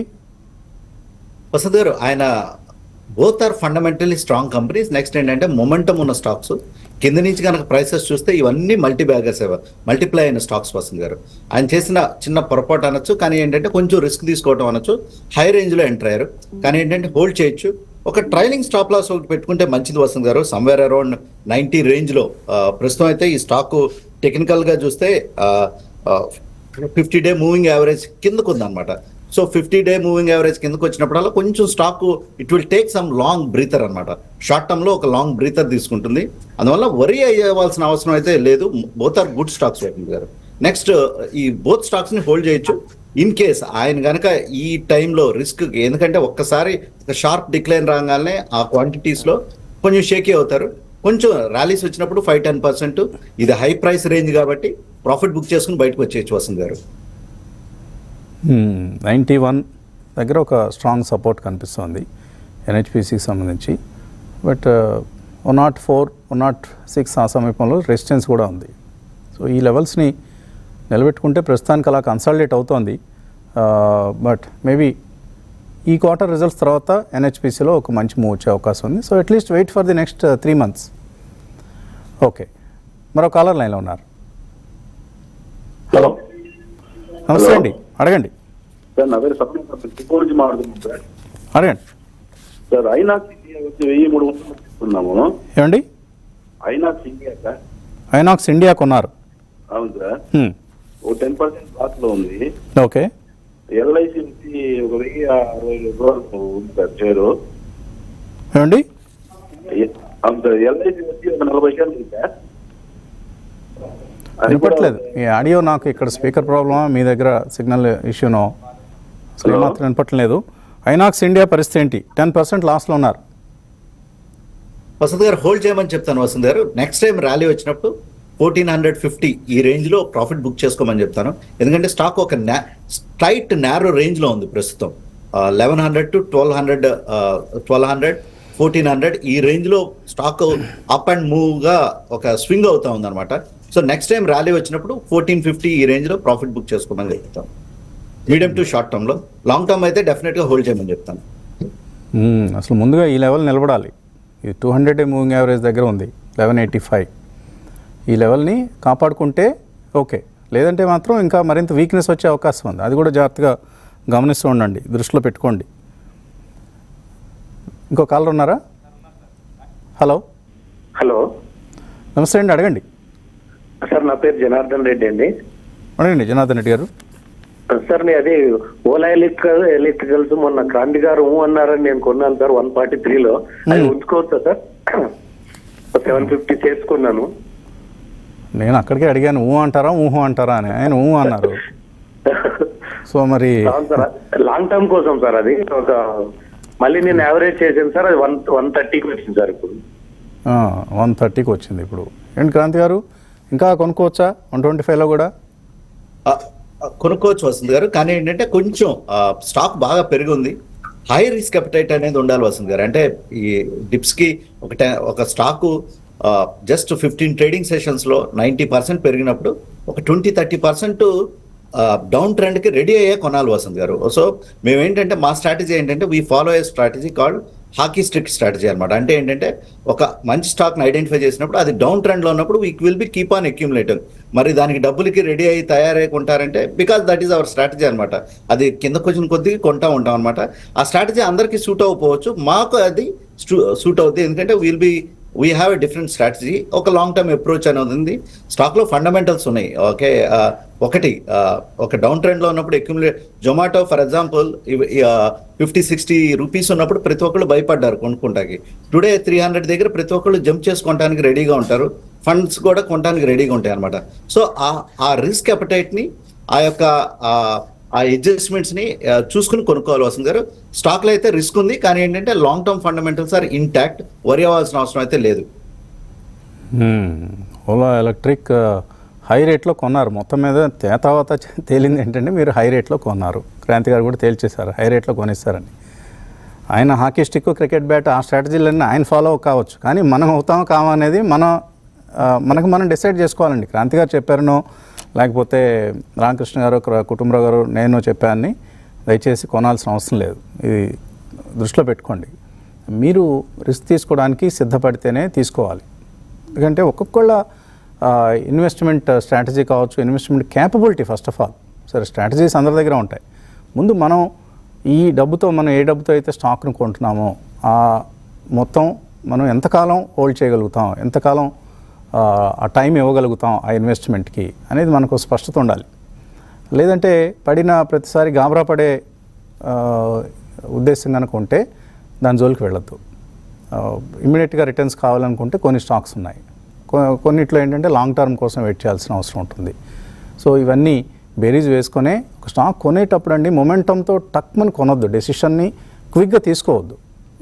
వసంత్ గారు ఆయన both are fundamentally strong companies next ఏంటంటే మొమెంటం ఉన్న స్టాక్స్ కింద నుంచి కనుక ప్రైసెస్ చూస్తే ఇవన్నీ మల్టీ బ్యాగర్స్ మల్టిప్లై అయిన స్టాక్స్ వసంత్ గారు ఆయన చేసిన చిన్న పొరపాటు అనొచ్చు కానీ ఏంటంటే కొంచెం రిస్క్ తీసుకోవడం అనొచ్చు హై రేంజ్ లో ఎంటర్ అయ్యారు కానీ ఏంటంటే హోల్డ్ చేయొచ్చు ఒక ట్రైలింగ్ స్టాప్ లాస్ ఒకటి పెట్టుకుంటే మంచిది వసంత్ గారు సమ్వేర్ అరౌండ్ నైన్టీ రేంజ్ లో ఆ, ప్రస్తుతం అయితే ఈ స్టాక్ టెక్నికల్ గా చూస్తే ఫిఫ్టీ డే మూవింగ్ యావరేజ్ కిందకు ఉందన్నమాట so fifty day moving average కిందకు వచ్చినప్పుడల్లా కొంచెం stock it will take some long breather అనమాట షార్ట్ టర్మ్ లో ఒక లాంగ్ బ్రీతర్ తీసుకుంటుంది అందువల్ల వరి అయ్యవలసిన అవసరం అయితే లేదు both are good stocks garu next ఈ బోత్ స్టాక్స్ ని హోల్డ్ చేయొచ్చు ఇన్ కేస్ ఆయన గనక ఈ టైంలో రిస్క్ ఎందుకంటే ఒక్కసారి ఒక షార్ప్ డిక్లైన్ రాగానే ఆ క్వాంటిటీస్ లో కొంచెం షేకీ అవుతారు కొంచెం ర్యాలీస్ వచ్చినప్పుడు ఫైవ్ టెన్ పర్సెంట్ ఇది హై ప్రైస్ రేంజ్ కాబట్టి ప్రాఫిట్ బుక్ చేసుకుని బయటకు వచ్చేయచ్చు వసంత్ గారు నైంటీ వన్ దగ్గర ఒక స్ట్రాంగ్ సపోర్ట్ కనిపిస్తోంది ఎన్హెచ్పిసికి సంబంధించి but one nought four one nought six ఆ సమీపంలో రెసిస్టెన్స్ కూడా ఉంది సో ఈ లెవెల్స్ని నిలబెట్టుకుంటే ప్రస్తుతానికి అలా కన్సాలిడేట్ అవుతోంది బట్ మేబీ ఈ క్వార్టర్ రిజల్ట్స్ తర్వాత ఎన్హెచ్పిసిలో ఒక మంచి మూవ్ వచ్చే అవకాశం ఉంది so at least wait for the next three months okay మరో కాలర్ లైన్లో ఉన్నారు హలో నమస్తే అండి అడగండి సార్ నా పేరు సప్న తిరుపతి నుంచి మాట్లాడుతున్నాం సార్ అడగండి సార్ ఐనాక్స్ ఇండియా వచ్చి వెయ్యి మూడు వందలు తీసుకున్నాము ఏమండి Inox India sir Inox India కొన్నారు అవును సార్ హ్మ్. ఓ టెన్ పర్సెంట్ లాస్ లో ఉంది ఓకే ఎల్ఐసి వచ్చి ఒక వెయ్యి అరవై రూపాయలు ఉంది సార్ షేరు ఏమండి ఎ- అవును సార్ ఎల్ఐసి వచ్చి ఒక నలభై షేర్లు ఉంది సార్ అది కూడా- వినపట్లేదు ఈ ఆడియో నాకు ఇక్కడ స్పీకర్ ప్రాబ్లమా మీ దగ్గర సిగ్నల్ ఇష్యూనో అసలు Hello? ఏమాత్రం వినపట్లేదు ఐనాక్స్ ఇండియా పరిస్థితి ఏంటి టెన్ పర్సెంట్ లాస్లో ఉన్నారు వసంత్ గారు హోల్డ్ చేయమని చెప్తాను Vasant garu next time rally వచ్చినప్పుడు ఫోర్టీన్ హండ్రెడ్ ఫిఫ్టీ ఈ రేంజ్ లో ప్రాఫిట్ బుక్ చేసుకోమని చెప్తాను ఎందుకంటే స్టాక్ ఒక టైట్ నేరో రేంజ్ లో ఉంది ప్రస్తుతం eleven hundred to twelve hundred twelve hundred fourteen hundred ఈ రేంజ్ లో స్టాక్ అప్ అండ్ మూవ్ గా ఒక స్వింగ్ అవుతా ఉంది అనమాట సో నెక్స్ట్ టైం ర్యాలీ వచ్చినప్పుడు ఫోర్టీన్ ఫిఫ్టీ ఈ రేంజ్ లో ప్రాఫిట్ బుక్ చేసుకోమని చెప్తాను మీడియం టు షార్ట్ టర్మ్ లో లాంగ్ టర్మ్ అయితే డెఫినెట్ గా హోల్డ్ చేయమని చెప్తాను మ్మ్. అసలు ముందుగా ఈ లెవెల్ నిలబడాలి ఇది టూ హండ్రెడ్ మూవింగ్ యావరేజ్ దగ్గర ఉంది లెవెన్ ఎయిటీ ఫైవ్ ఈ లెవెల్ని కాపాడుకుంటే ఓకే లేదంటే మాత్రం ఇంకా మరింత వీక్నెస్ వచ్చే అవకాశం ఉంది అది కూడా జాగ్రత్తగా గమనిస్తూ ఉండండి దృష్టిలో పెట్టుకోండి ఇంకో కాలర్ ఉన్నారా హలో హలో నమస్తే అండి అడగండి సార్ నా పేరు జనార్దన్ రెడ్డి అండి అడగండి జనార్దన్ రెడ్డి గారు సార్ నేను అదే ఓలా ఎలక్ట్రికల్ ఎలక్ట్రికల్స్ మొన్న క్రాంతి గారు ఊ అన్నారని నేను కొన్నాను సార్ వన్ ఫార్టీ త్రీలో అది ఉంచుకోవచ్చా సార్ సెవెన్ ఫిఫ్టీ చేసుకున్నాను నేను అక్కడికే అడిగాను ఊహ అంటారా ఊహ అంటారా అని ఆయన ఊహ అన్నారు సో మరి అవును సార్ లాంగ్ టర్మ్ కోసం సార్ అది ఒక మళ్ళీ నేను యావరేజ్ చేశాను సార్ అది వన్ వన్ థర్టీకి వచ్చింది సార్ ఇప్పుడు వన్ థర్టీకి వచ్చింది ఇప్పుడు ఏంటి క్రాంతి గారు ఇంకా కొనుక్కోవచ్చా వన్ ట్వంటీ ఫైవ్లో కూడా ఆ, ఆ, కొనుక్కోవచ్చు వసంత్ గారు కానీ ఏంటంటే కొంచెం ఆ, స్టాక్ బాగా పెరిగి ఉంది హై రిస్క్ అపెటైట్ అనేది ఉండాలి వసంత్ గారు అంటే ఈ డిప్స్ కి ఒక టె- ఒక stock just fifteen trading sessions లో నైంటీ పర్సెంట్ పెరిగినప్పుడు ఒక twenty thirty percent down trend కి రెడీ అయ్యే కొనాలి వసంత్ గారు సో మేము ఏంటంటే మా స్ట్రాటజీ ఏంటంటే we follow a strategy called hockey stick strategy అనమాట అంటే ఏంటంటే ఒక మంచి స్టాక్ ని ఐడెంటిఫై చేసినప్పుడు అది డౌన్ ట్రెండ్ లో ఉన్నప్పుడు we will be keep on accumulating మరి దానికి డబ్బులకి రెడీ అయ్యి తయారై కొంటారంటే because that is our strategy అనమాట అది కిందకు వచ్చిన కొద్దిగా కొంటా ఉంటాం అనమాట ఆ స్ట్రాటజీ అందరికీ సూట్ అవ్వకపోవచ్చు మాకు అది సూట్ అవుతుంది ఎందుకంటే will be we have a different strategy ఒక లాంగ్ టర్మ్ అప్రోచ్ అనేది ఉంది స్టాక్ లో ఫండమెంటల్స్ ఉన్నాయి ఓకే ఒకటి ఆ, ఒక డౌన్ ట్రెండ్ లో ఉన్నప్పుడు accumulate Zomato for example fifty sixty rupees ఉన్నప్పుడు ప్రతి ఒక్కళ్ళు భయపడ్డారు కొనుక్కుంటాకి టుడే త్రీ హండ్రెడ్ దగ్గర ప్రతి ఒక్కళ్ళు జంప్ చేసుకోవడానికి రెడీగా ఉంటారు ఫండ్స్ కూడా కొనడానికి రెడీగా ఉంటాయి అనమాట సో ఆ ఆ రిస్క్ అపటైట్ ని ఆ యొక్క ఆ- ఆ అడ్జస్ట్మెంట్స్ ని ఆ, చూసుకుని కొనుక్కోవాలి వస్తుంది గారు స్టాక్ లో అయితే రిస్క్ ఉంది కానీ ఏంటంటే long term fundamentals are intact worry అవ్వాల్సిన అవసరం అయితే లేదు ఓలా ఎలక్ట్రిక్ హై రేట్లో కొన్నారు మొత్తం మీద తే- తర్వాత చ- తేలింది ఏంటంటే మీరు హై రేట్లో కొన్నారు క్రాంతి గారు కూడా తేల్చేశారు హై రేట్లో కొనేస్తారని ఆయన హాకీ స్టిక్ క్రికెట్ బ్యాట్ ఆ స్ట్రాటజీలన్నీ ఆయన ఫాలో కావచ్చు కానీ మనం అవుతాం కామా అనేది మన ఆ, మనకు మనం డిసైడ్ చేసుకోవాలండి క్రాంతి గారు చెప్పారనో లేకపోతే రామకృష్ణ గారు క్ర- కుటుంబరావు గారు నేను చెప్పానని దయచేసి కొనాల్సిన అవసరం లేదు ఇది దృష్టిలో పెట్టుకోండి మీరు రిస్క్ తీసుకోవడానికి సిద్ధపడితేనే తీసుకోవాలి ఎందుకంటే ఒక్కొక్కళ్ళ ఇన్వెస్ట్మెంట్ స్ట్రాటజీ కావచ్చు investment capability first of all సరే స్ట్రాటజీస్ అందరి దగ్గర ఉంటాయి ముందు మనం ఈ డబ్బుతో మనం ఏ డబ్బుతో అయితే స్టాక్ను కొంటున్నామో ఆ మొత్తం మనం ఎంతకాలం హోల్డ్ చేయగలుగుతాం ఎంతకాలం ఆ, ఆ టైం ఇవ్వగలుగుతాం ఆ ఇన్వెస్ట్మెంట్కి అనేది మనకు స్పష్టత ఉండాలి లేదంటే పడిన ప్రతిసారి గాబరా పడే ఆ, ఉద్దేశం కనుక ఉంటే దాని జోలికి వెళ్ళొద్దు ఇమీడియట్గా రిటర్న్స్ కావాలనుకుంటే కొన్ని స్టాక్స్ ఉన్నాయి కొ- కొన్నిట్లో ఏంటంటే లాంగ్ టర్మ్ కోసం వెయిట్ చేయాల్సిన అవసరం ఉంటుంది సో ఇవన్నీ బేరీజ్ వేసుకొనే ఒక స్టాక్ కొనేటప్పుడు అండి మొమెంటంతో టక్మని కొనొద్దు డెసిషన్ని క్విక్గా తీసుకోవద్దు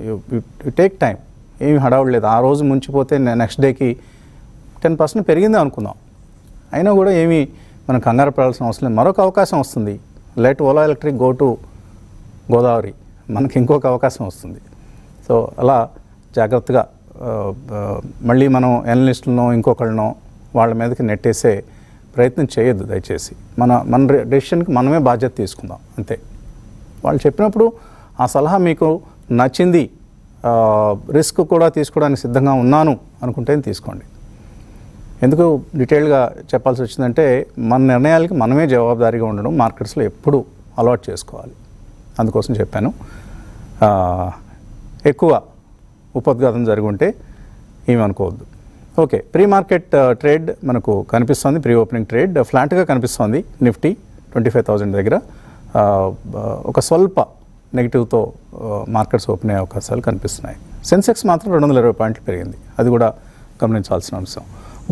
యు టేక్ టైం ఏమి హడావుడు ఆ రోజు ముంచిపోతే నెక్స్ట్ డేకి టెన్ పర్సెంట్ పెరిగిందే అనుకుందాం అయినా కూడా ఏమీ మనం కంగారు పడాల్సిన అవసరం లేదు మరొక అవకాశం వస్తుంది let Ola Electric go to Godavari మనకి ఇంకొక అవకాశం వస్తుంది సో అలా జాగ్రత్తగా ఆ, ఆ, మళ్ళీ మనం ఎనలిస్టులనో ఇంకొకళ్ళనో వాళ్ళ మీదకి నెట్టేసే ప్రయత్నం చేయొద్దు దయచేసి మన మన డెసిషన్కి మనమే బాధ్యత తీసుకుందాం అంతే వాళ్ళు చెప్పినప్పుడు ఆ సలహా మీకు నచ్చింది ఆ, రిస్క్ కూడా తీసుకోవడానికి సిద్ధంగా ఉన్నాను అనుకుంటే తీసుకోండి ఎందుకు డీటెయిల్గా చెప్పాల్సి వచ్చిందంటే మన నిర్ణయాలకి మనమే జవాబుదారీగా ఉండడం మార్కెట్స్లో ఎప్పుడు అలవాటు చేసుకోవాలి అందుకోసం చెప్పాను ఆ, ఎక్కువ ఉపద్ఘాతం జరిగి ఉంటే ఏమి అనుకోవద్దు ఓకే ప్రీ మార్కెట్ ఆ, ట్రేడ్ మనకు కనిపిస్తుంది ప్రీ ఓపెనింగ్ ట్రేడ్ ఫ్లాట్గా కనిపిస్తుంది నిఫ్టీ ట్వంటీ ఫైవ్ థౌజండ్ దగ్గర ఆ, ఆ, ఒక స్వల్ప నెగిటివ్తో ఆ, మార్కెట్స్ ఓపెన్ అయ్యే అవకాశాలు కనిపిస్తున్నాయి సెన్సెక్స్ మాత్రం రెండు వందల ఇరవై పాయింట్లు పెరిగింది అది కూడా గమనించాల్సిన అంశం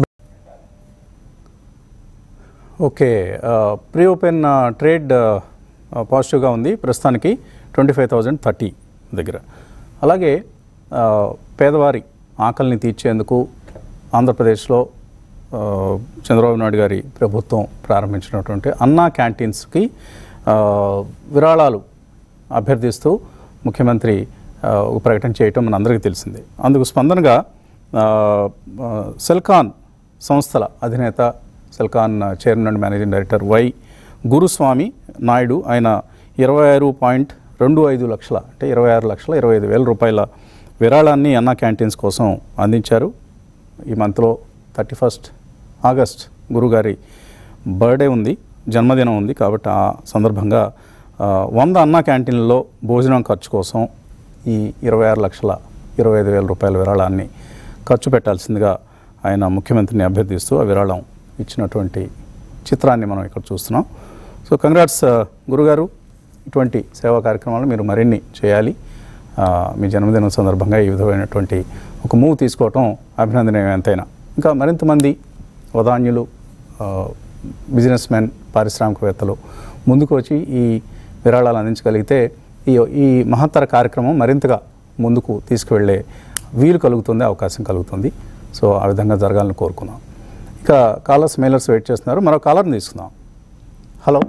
ఓకే ప్రీ ఓపెన్ ట్రేడ్ పాజిటివ్గా ఉంది ప్రస్తుతానికి ట్వంటీ ఫైవ్ థౌజండ్ థర్టీ దగ్గర అలాగే ఆ, పేదవారి ఆకలిని తీర్చేందుకు ఆంధ్రప్రదేశ్లో ఆ, చంద్రబాబు నాయుడు గారి ప్రభుత్వం ప్రారంభించినటువంటి అన్నా క్యాంటీన్స్కి ఆ, విరాళాలు అభ్యర్థిస్తూ ముఖ్యమంత్రి ఆ, ఒక ప్రకటన చేయటం మన అందరికీ తెలిసిందే అందుకు స్పందనగా ఆ, ఆ, సెల్కాన్ సంస్థల అధినేత Celkon chairman and managing director Y Guruswamy Naidu ఆయన ఇరవై ఆరు పాయింట్ రెండు ఐదు లక్షల అంటే ఇరవై ఆరు లక్షల ఇరవై ఐదు వేల రూపాయల విరాళాన్ని అన్నా క్యాంటీన్స్ కోసం అందించారు ఈ మంత్లో థర్టీ ఫస్ట్ ఆగస్ట్ గురుగారి బర్త్డే ఉంది జన్మదినం ఉంది కాబట్టి ఆ సందర్భంగా ఆ, వంద అన్నా క్యాంటీన్లలో భోజనం ఖర్చు కోసం ఈ ఇరవై ఆరు లక్షల ఇరవై ఐదు వేల రూపాయల విరాళాన్ని ఖర్చు పెట్టాల్సిందిగా ఆయన ముఖ్యమంత్రిని అభ్యర్థిస్తూ ఆ విరాళం ఇచ్చినటువంటి చిత్రాన్ని మనం ఇక్కడ చూస్తున్నాం సో కంగ్రాట్స్ గురుగారు ఇటువంటి సేవా కార్యక్రమాలు మీరు మరిన్ని చేయాలి ఆ, మీ జన్మదినం సందర్భంగా ఈ విధమైనటువంటి ఒక మూవ్ తీసుకోవటం అభినందనీయం ఎంతైనా ఇంకా మరింత మంది వదాన్యులు బిజినెస్ మెన్ పారిశ్రామికవేత్తలు ముందుకు వచ్చి ఈ విరాళాలు అందించగలిగితే ఈ ఈ మహత్తర కార్యక్రమం మరింతగా ముందుకు తీసుకువెళ్ళే వీలు కలుగుతుంది అవకాశం కలుగుతుంది సో ఆ విధంగా జరగాలని కోరుకుందాం ఇక కాలర్స్ మెయిలర్స్ వెయిట్ చేస్తున్నారు మరో కాలర్ని తీసుకుందాం హలో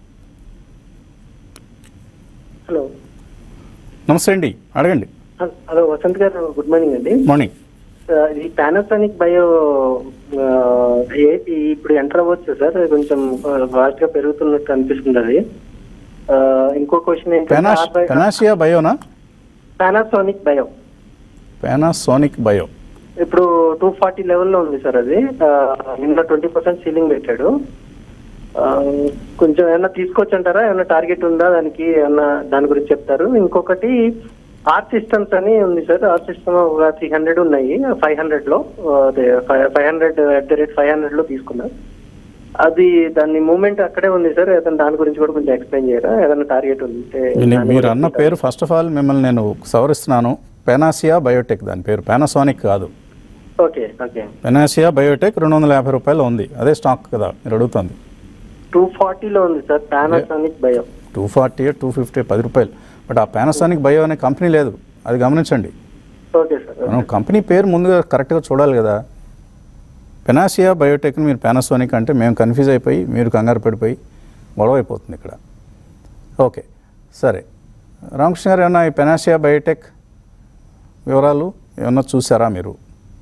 హలో నమస్తే అండి అడగండి హలో వసంత్ గారు గుడ్ మార్నింగ్ అండి మార్నింగ్ ఆ, ఈ పానాసోనిక్ బయో ఆ, ఏ- ఈ ఇప్పుడు ఎంటర్ అవ్వచ్చు సార్ కొంచెం ఫాస్ట్ గా పెరుగుతున్నట్టు అనిపిస్తుంది అది ఆ, ఇంకో క్వశ్చన్ పెనాష్ ఏంటంటే పెనాషియా బయోనా పానాసోనిక్ బయో పానాసోనిక్ బయో ఇప్పుడు టూ ఫార్టీ లెవెల్లో ఉంది సార్ అది ఆ, నిన్న ట్వంటీ పర్సెంట్ సీలింగ్ పెట్టాడు ఆ, కొంచెం ఏమన్నా తీసుకోవచ్చు అంటారా ఏమన్నా టార్గెట్ ఉందా దానికి ఏమన్నా దాని గురించి చెప్తారు ఇంకొకటి ఆర్ట్ సిస్టమ్స్ అని ఉంది సార్ ఆర్ట్ సిస్టమ్ ఒక త్రీ హండ్రెడ్ ఉన్నాయి ఫైవ్ హండ్రెడ్ లో అదే five hundred at the rate five hundred లో తీసుకున్నా అది దాని మూమెంట్ అక్కడే ఉంది సార్ ఏదైనా దాని గురించి కూడా కొంచెం ఎక్స్ప్లెయిన్ చేయరా ఏదైనా టార్గెట్ ఉంటే మీ- దాని మీరు గురించి అన్న పేరు ఫస్ట్ ఆఫ్ ఆల్ మిమ్మల్ని నేను సవరిస్తున్నాను పెనాసియా బయోటెక్ దాని పేరు పానాసోనిక్ కాదు ఓకే ఓకే పెనాసియా బయోటెక్ రెండు వందల యాభై రూపాయలు ఉంది అదే స్టాక్ కదా మీరు అడుగుతుంది టూ ఫార్టీలో ఉంది sir Panasonic Bio two forty two fifty పది రూపాయలు బట్ ఆ పానాసోనిక్ బయో అనే కంపెనీ లేదు అది గమనించండి ఓకే సార్ మనం కంపెనీ పేరు ముందుగా కరెక్ట్గా చూడాలి కదా పెనాసియా బయోటెక్ని మీరు పానాసోనిక్ అంటే మేము కన్ఫ్యూజ్ అయిపోయి మీరు కంగారు పడిపోయి గొడవ అయిపోతుంది ఇక్కడ ఓకే సరే రామకృష్ణ గారు ఏమన్నా ఈ పెనాసియా బయోటెక్ వివరాలు ఏమన్నా చూసారా మీరు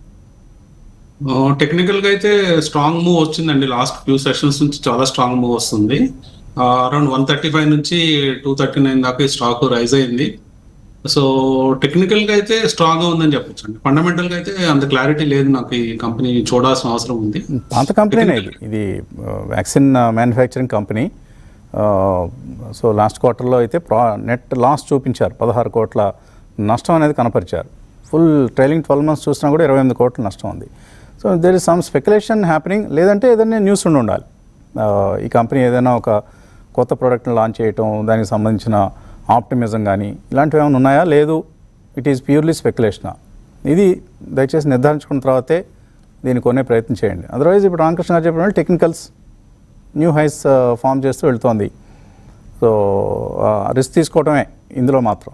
టెక్నికల్ గా అయితే స్ట్రాంగ్ మూవ్ వచ్చిందండి లాస్ట్ ఫ్యూ సెషన్స్ నుంచి చాలా స్ట్రాంగ్ మూవ్ వస్తుంది అరౌండ్ వన్ థర్టీ ఫైవ్ నుంచి టూ థర్టీ నైన్ దాకా ఈ స్టాక్ రైజ్ అయింది సో టెక్నికల్ గా అయితే స్ట్రాంగ్ గా ఉందని చెప్పొచ్చు అండి ఫండమెంటల్ గా అయితే అంత క్లారిటీ లేదు నాకు ఈ కంపెనీ చూడాల్సిన అవసరం ఉంది పాత కంపెనీనే ఇది ఇది vaccine manufacturing company so last క్వార్టర్లో అయితే ప్రా నెట్ లాస్ చూపించారు పదహారు కోట్ల నష్టం అనేది కనపరిచారు ఫుల్ ట్రైలింగ్ ట్వెల్వ్ మంత్స్ చూసినా కూడా ఇరవై ఎనిమిది కోట్ల నష్టం ఉంది so there is some speculation happening లేదంటే ఏదైనా న్యూస్ ఉండి ఉండాలి ఆ, ఈ కంపెనీ ఏదైనా ఒక కొత్త ప్రోడక్ట్ని లాంచ్ చేయటం దానికి సంబంధించిన ఆప్టిమిజం కానీ ఇలాంటివి ఏమైనా ఉన్నాయా లేదు ఇట్ ఈస్ ప్యూర్లీ స్పెక్యులేషనా ఇది దయచేసి నిర్ధారించుకున్న తర్వాతే దీన్ని కొనే ప్రయత్నం చేయండి అదర్వైజ్ ఇప్పుడు రామకృష్ణ గారు చెప్పిన టెక్నికల్స్ న్యూ హైస్ ఫామ్ చేస్తూ వెళ్తోంది సో రిస్క్ తీసుకోవటమే ఇందులో మాత్రం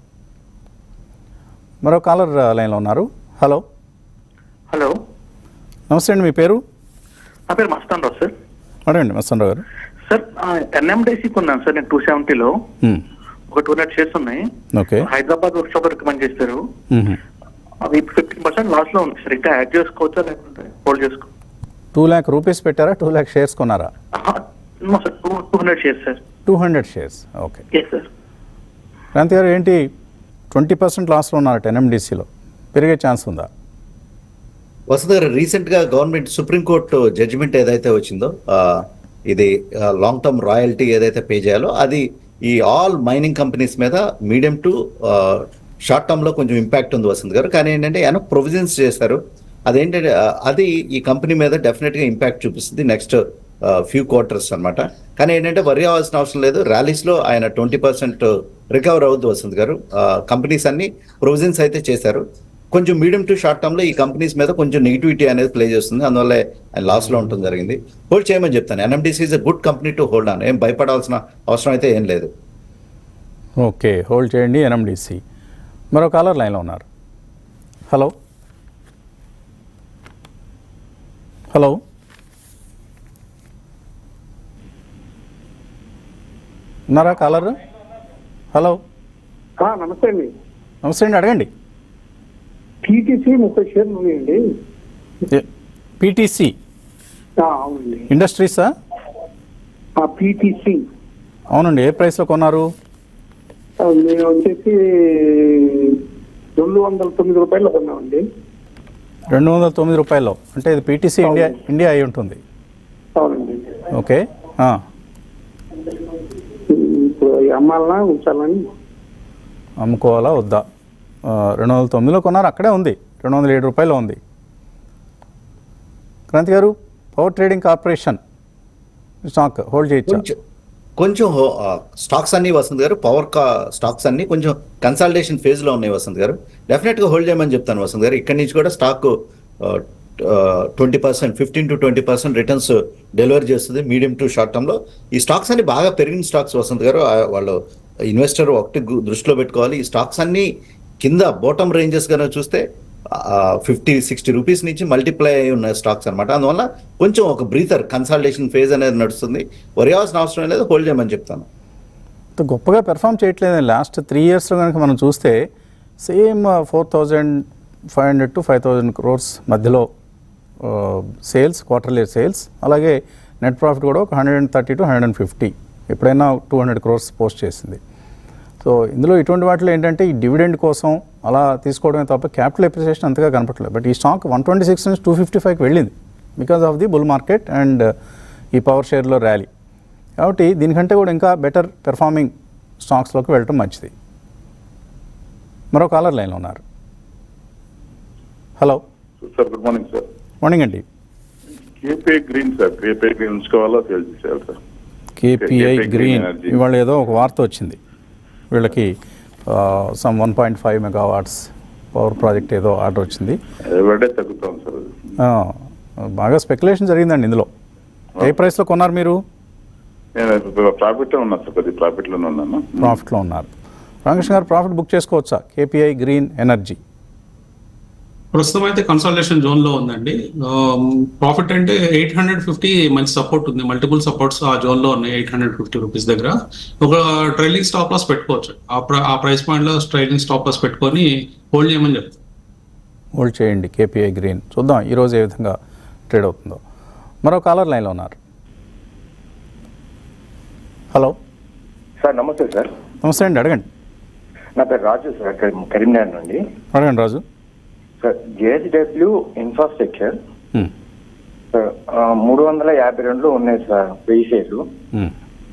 మరో కాలర్ లైన్లో ఉన్నారు హలో హలో నమస్తే అండి మీ పేరు నా పేరు మస్తాన్ రావు సార్ అడగండి మస్తానరావు గారు సార్ ఎన్ఎండిసి కొన్నాను సార్ నేను టూ సెవెంటీలో మ్మ్. ఒక టూ హండ్రెడ్ షేర్స్ ఉన్నాయి okay Hyderabad workshop recommend చేస్తారు మ్మ్. అవి ఫిఫ్టీన్ పర్సెంట్ లాస్ లో ఉంది సార్ ఇంకా యాడ్ చేసుకోవచ్చా లేకుంటే హోల్డ్ చేసుకో టూ ల్యాక్ రూపీస్ పెట్టారా టూ ల్యాక్ షేర్స్ కొన్నారా sir two two hundred shares sir two hundred shares okay yes sir Kranti garu ఏంటి ట్వంటీ పర్సెంట్ లాస్లో ఉన్నారట ఎన్ఎండిసిలో పెరిగే ఛాన్స్ ఉందా వసంత్ గారు రీసెంట్ గా గవర్నమెంట్ సుప్రీంకోర్టు జడ్జిమెంట్ ఏదైతే వచ్చిందో ఆ, ఇది లాంగ్ టర్మ్ రాయల్టీ ఏదైతే పే చేయాలో అది ఈ ఆల్ మైనింగ్ కంపెనీస్ మీద మీడియం టు షార్ట్ టర్మ్ లో కొంచెం ఇంపాక్ట్ ఉంది వసంత్ గారు కానీ ఏంటంటే ఏమైనా ప్రొవిజన్స్ చేశారు అదేంటంటే ఆ, అది ఈ కంపెనీ మీద డెఫినెట్ గా ఇంపాక్ట్ చూపిస్తుంది నెక్స్ట్ ఫ్యూ క్వార్టర్స్ అన్నమాట కానీ ఏంటంటే వరి అవ్వాల్సిన అవసరం లేదు ర్యాలీస్ లో ఆయన ట్వంటీ పర్సెంట్ రికవర్ అవుద్ది వసంత్ గారు కంపెనీస్ అన్ని ప్రొవిజన్స్ అయితే చేశారు కొంచెం మీడియం టు షార్ట్ టర్మ్ లో ఈ కంపెనీస్ మీద కొంచెం నెగిటివిటీ అనేది ప్లే చేస్తుంది అందువల్ల ఆయన లాస్ లో ఉంటుంది జరిగింది హోల్డ్ చేయమని చెప్తాను NMDC is a good company to hold on ఏం భయపడాల్సిన అవసరం అయితే ఏం లేదు ఓకే హోల్డ్ చేయండి ఎన్ఎండిసి మరో కాలర్ లైన్లో ఉన్నారు హలో హలో ఉన్నారా కాలర్ హలో నమస్తే అండి నమస్తే అండి అడగండి టీటీసీ ముప్పై షేర్లు ఉన్నాయండి పీటీసీ ఆ, అవునండి ఇండస్ట్రీసా పీటీసీ అవునండి ఏ ప్రైస్లో కొన్నారు నేను వచ్చేసి రెండు వందల తొమ్మిది రూపాయలు కొన్నామండి రెండు వందల తొమ్మిది రూపాయల్లో అంటే ఇది పీటీసీ ఇండియా ఇండియా అయి ఉంటుంది అవునండి ఓకే ఆ. ఇప్పుడు ఈ అమ్మాలనా ఉంచాలని అమ్ముకోవాలా వద్దా ఆ, రెండు వందల తొమ్మిదిలో కొన్నారు అక్కడే ఉంది రెండు వందల ఏడు రూపాయలు ఉంది Kranti garu Power Trading Corporation stock hold చేయొచ్చా కొంచెం కొంచెం స్టాక్స్ అన్ని వసంత్ గారు పవర్ కా స్టాక్స్ అన్ని కొంచెం కన్సల్టేషన్ ఫేజ్ లో ఉన్నాయి వసంత్ గారు డెఫినెట్ గా హోల్డ్ చేయమని చెప్తాను వసంత్ గారు ఇక్కడి నుంచి కూడా stock twenty percent fifteen to twenty percent returns delivery చేస్తుంది మీడియం టు షార్ట్ టర్మ్ లో ఈ స్టాక్స్ అన్ని బాగా పెరిగిన స్టాక్స్ వసంత్ గారు ఆ, వాళ్ళు ఇన్వెస్టర్ ఒకటి గు- దృష్టిలో పెట్టుకోవాలి ఈ స్టాక్స్ అన్ని కింద బాటమ్ రేంజెస్ కనుక చూస్తే ఫిఫ్టీ సిక్స్టీ రూపీస్ నుంచి మల్టిప్లై అయి ఉన్న స్టాక్స్ అనమాట అందువల్ల కొంచెం ఒక బ్రీతర్ కన్సల్టేషన్ ఫేజ్ అనేది నడుస్తుంది వరియాల్సిన అవసరం లేదు హోల్డ్ చేయమని చెప్తాను అంత గొప్పగా పెర్ఫామ్ చేయట్లేదు లాస్ట్ త్రీ ఇయర్స్లో కనుక మనం చూస్తే same four thousand five hundred to five thousand crores మధ్యలో సేల్స్ క్వార్టర్లీ సేల్స్ అలాగే నెట్ ప్రాఫిట్ కూడా ఒక hundred and thirty to hundred and fifty ఎప్పుడైనా టూ హండ్రెడ్ క్రోర్స్ పోస్ట్ చేసింది సో ఇందులో ఇటువంటి వాటిలో ఏంటంటే ఈ డివిడెండ్ కోసం అలా తీసుకోవడమే తప్ప క్యాపిటల్ ఎప్రిసియేషన్ అంతగా కనపట్లేదు బట్ ఈ స్టాక్ వన్ ట్వంటీ సిక్స్ నుంచి టూ ఫిఫ్టీ ఫైవ్కి వెళ్ళింది because of the bull market and ఈ పవర్ షేర్లో ర్యాలీ కాబట్టి దీనికంటే కూడా ఇంకా బెటర్ పెర్ఫార్మింగ్ స్టాక్స్లోకి వెళ్ళటం మంచిది మరో కాలర్ లైన్లో ఉన్నారు hello sir good morning sir morning అండి KPI Green sir KPI Green ఉంచుకోవాలా సేల్ చేసేయాలి sir KPI KPI Green Green Energy. ఇవాళ ఏదో ఒక వార్త వచ్చింది వీళ్ళకి some one point five megawatts power project ఏదో ఆర్డర్ వచ్చింది ఎవరిడే తగ్గుతాం సార్ అది. ఆ, బాగా స్పెక్యులేషన్ జరిగిందండి ఇందులో ఏ ప్రైస్లో కొన్నారు మీరు నేను ప్రాఫిట్ లో ఉన్నా సార్ కొద్ది ప్రాఫిట్ లోనే ఉన్నాను ప్రాఫిట్లో ఉన్నారు రామకృష్ణ గారు ప్రాఫిట్ బుక్ చేసుకోవచ్చా కేపీఐ గ్రీన్ ఎనర్జీ ప్రస్తుతం అయితే కన్సల్టేషన్ జోన్ లో ఉందండి ప్రాఫిట్ అంటే ఎయిట్ హండ్రెడ్ ఫిఫ్టీ మంచి సపోర్ట్ ఉంది మల్టిపుల్ సపోర్ట్స్ ఆ జోన్ లో ఉన్నాయి ఎయిట్ హండ్రెడ్ ఫిఫ్టీ రూపీస్ దగ్గర ఒక ట్రైలింగ్ స్టాప్ లాస్ పెట్టుకోవచ్చు ఆ ప్ర- ఆ ప్రైస్ పాయింట్ లో ట్రైలింగ్ స్టాప్ లాస్ పెట్టుకొని హోల్డ్ చేయమని చెప్తాను హోల్డ్ చేయండి కేపీఐ గ్రీన్ చూద్దాం ఈరోజు ఏ విధంగా ట్రేడ్ అవుతుందో మరో కాలర్ లైన్లో ఉన్నారు హలో సార్ నమస్తే సార్ నమస్తే అండి అడగండి నా పేరు రాజు సార్ కరీం- కరీంనగర్ నుండి అడగండి Raju sir JSW Infrastructure Hmm. Sir ఆ, మూడు వందల యాభై రెండులో ఉన్నాయి సార్ వెయ్యి షేర్లు Hmm.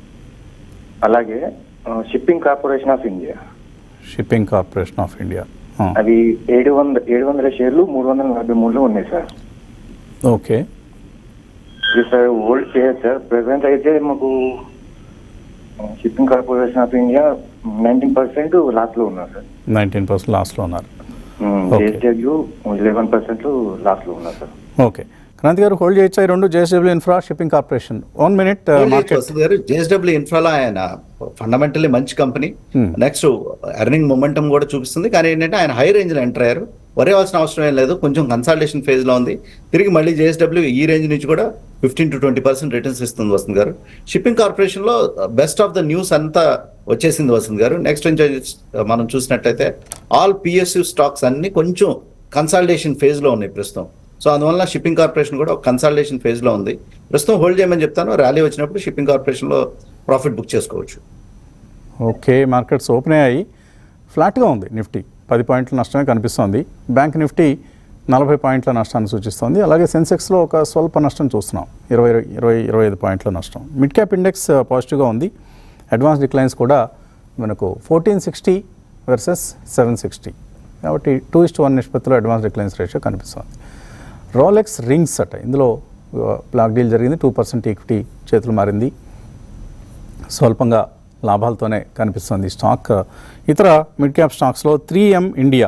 అలాగే ఆ, Shipping Corporation of India Shipping Corporation of India ఆ, అవి ఏడు వంద ఏడు వందల షేర్లు మూడు వందల నలభై మూడులో ఉన్నాయి సార్ ఓకే ఇది sir old share sir present అయితే మాకు Shipping Corporation of India nineteen percent loss లో ఉన్నారు సార్ నైన్టీన్ పర్సెంట్ లాస్ట్లో ఉన్నారు Okay. JSW eleven percent loss లో ఉన్నారు sir okay Kranti garu hold చేయొచ్చా ఈ రెండు JSW Infra Shipping Corporation one minute market Vasant garu JSW ఇన్ఫ్రాలో ఆయన ఫండమెంటల్లీ మంచి company Hmm. Next earning momentum కూడా చూపిస్తుంది కానీ ఏంటంటే ఆయన హై రేంజ్ లో ఎంటర్ అయ్యారు వరేవాల్సిన అవసరం ఏం లేదు కొంచెం కన్సల్టేషన్ ఫేజ్ లో ఉంది తిరిగి మళ్ళీ జేఎస్డబ్ల్యూ ఈ రేంజ్ నుంచి కూడా fifteen to twenty percent returns ఇస్తుంది వసంత్ గారు షిప్పింగ్ కార్పొరేషన్ లో బెస్ట్ ఆఫ్ ద న్యూస్ అంతా వచ్చేసింది వసంత్ గారు నెక్స్ట్ మనం చూసినట్లయితే ఆల్ పిఎస్యు స్టాక్స్ అన్ని కొంచెం కన్సల్టేషన్ ఫేజ్ లో ఉన్నాయి ప్రస్తుతం సో అందువల్ల షిప్పింగ్ కార్పొరేషన్ కూడా ఒక కన్సల్టేషన్ ఫేజ్ లో ఉంది ప్రస్తుతం హోల్డ్ చేయమని చెప్తాను ర్యాలీ వచ్చినప్పుడు షిప్పింగ్ కార్పొరేషన్ లో ప్రాఫిట్ బుక్ చేసుకోవచ్చు ఓకే మార్కెట్స్ ఓపెన్ అయ్యాయి ఫ్లాట్గా ఉంది నిఫ్టీ పది పాయింట్ల నష్టమే కనిపిస్తోంది బ్యాంక్ నిఫ్టీ నలభై పాయింట్ల నష్టాన్ని సూచిస్తోంది అలాగే సెన్సెక్స్లో ఒక స్వల్ప నష్టం చూస్తున్నాం ఇరవై ఇరవై ఇరవై ఐదు పాయింట్ల నష్టం మిడ్ క్యాప్ ఇండెక్స్ పాజిటివ్గా ఉంది అడ్వాన్స్ డిక్లైన్స్ కూడా మనకు fourteen sixty versus seven sixty కాబట్టి టూ ఇస్ట్ వన్ నిష్పత్తిలో అడ్వాన్స్ డిక్లైన్స్ రేషియో కనిపిస్తోంది రోలెక్స్ రింగ్స్ అట ఇందులో బ్లాక్ డీల్ జరిగింది టూ పర్సెంట్ ఈక్విటీ చేతులు మారింది స్వల్పంగా లాభాలతోనే కనిపిస్తుంది ఈ స్టాక్ ఇతర మిడ్ క్యాప్ స్టాక్స్లో త్రీ ఎం ఇండియా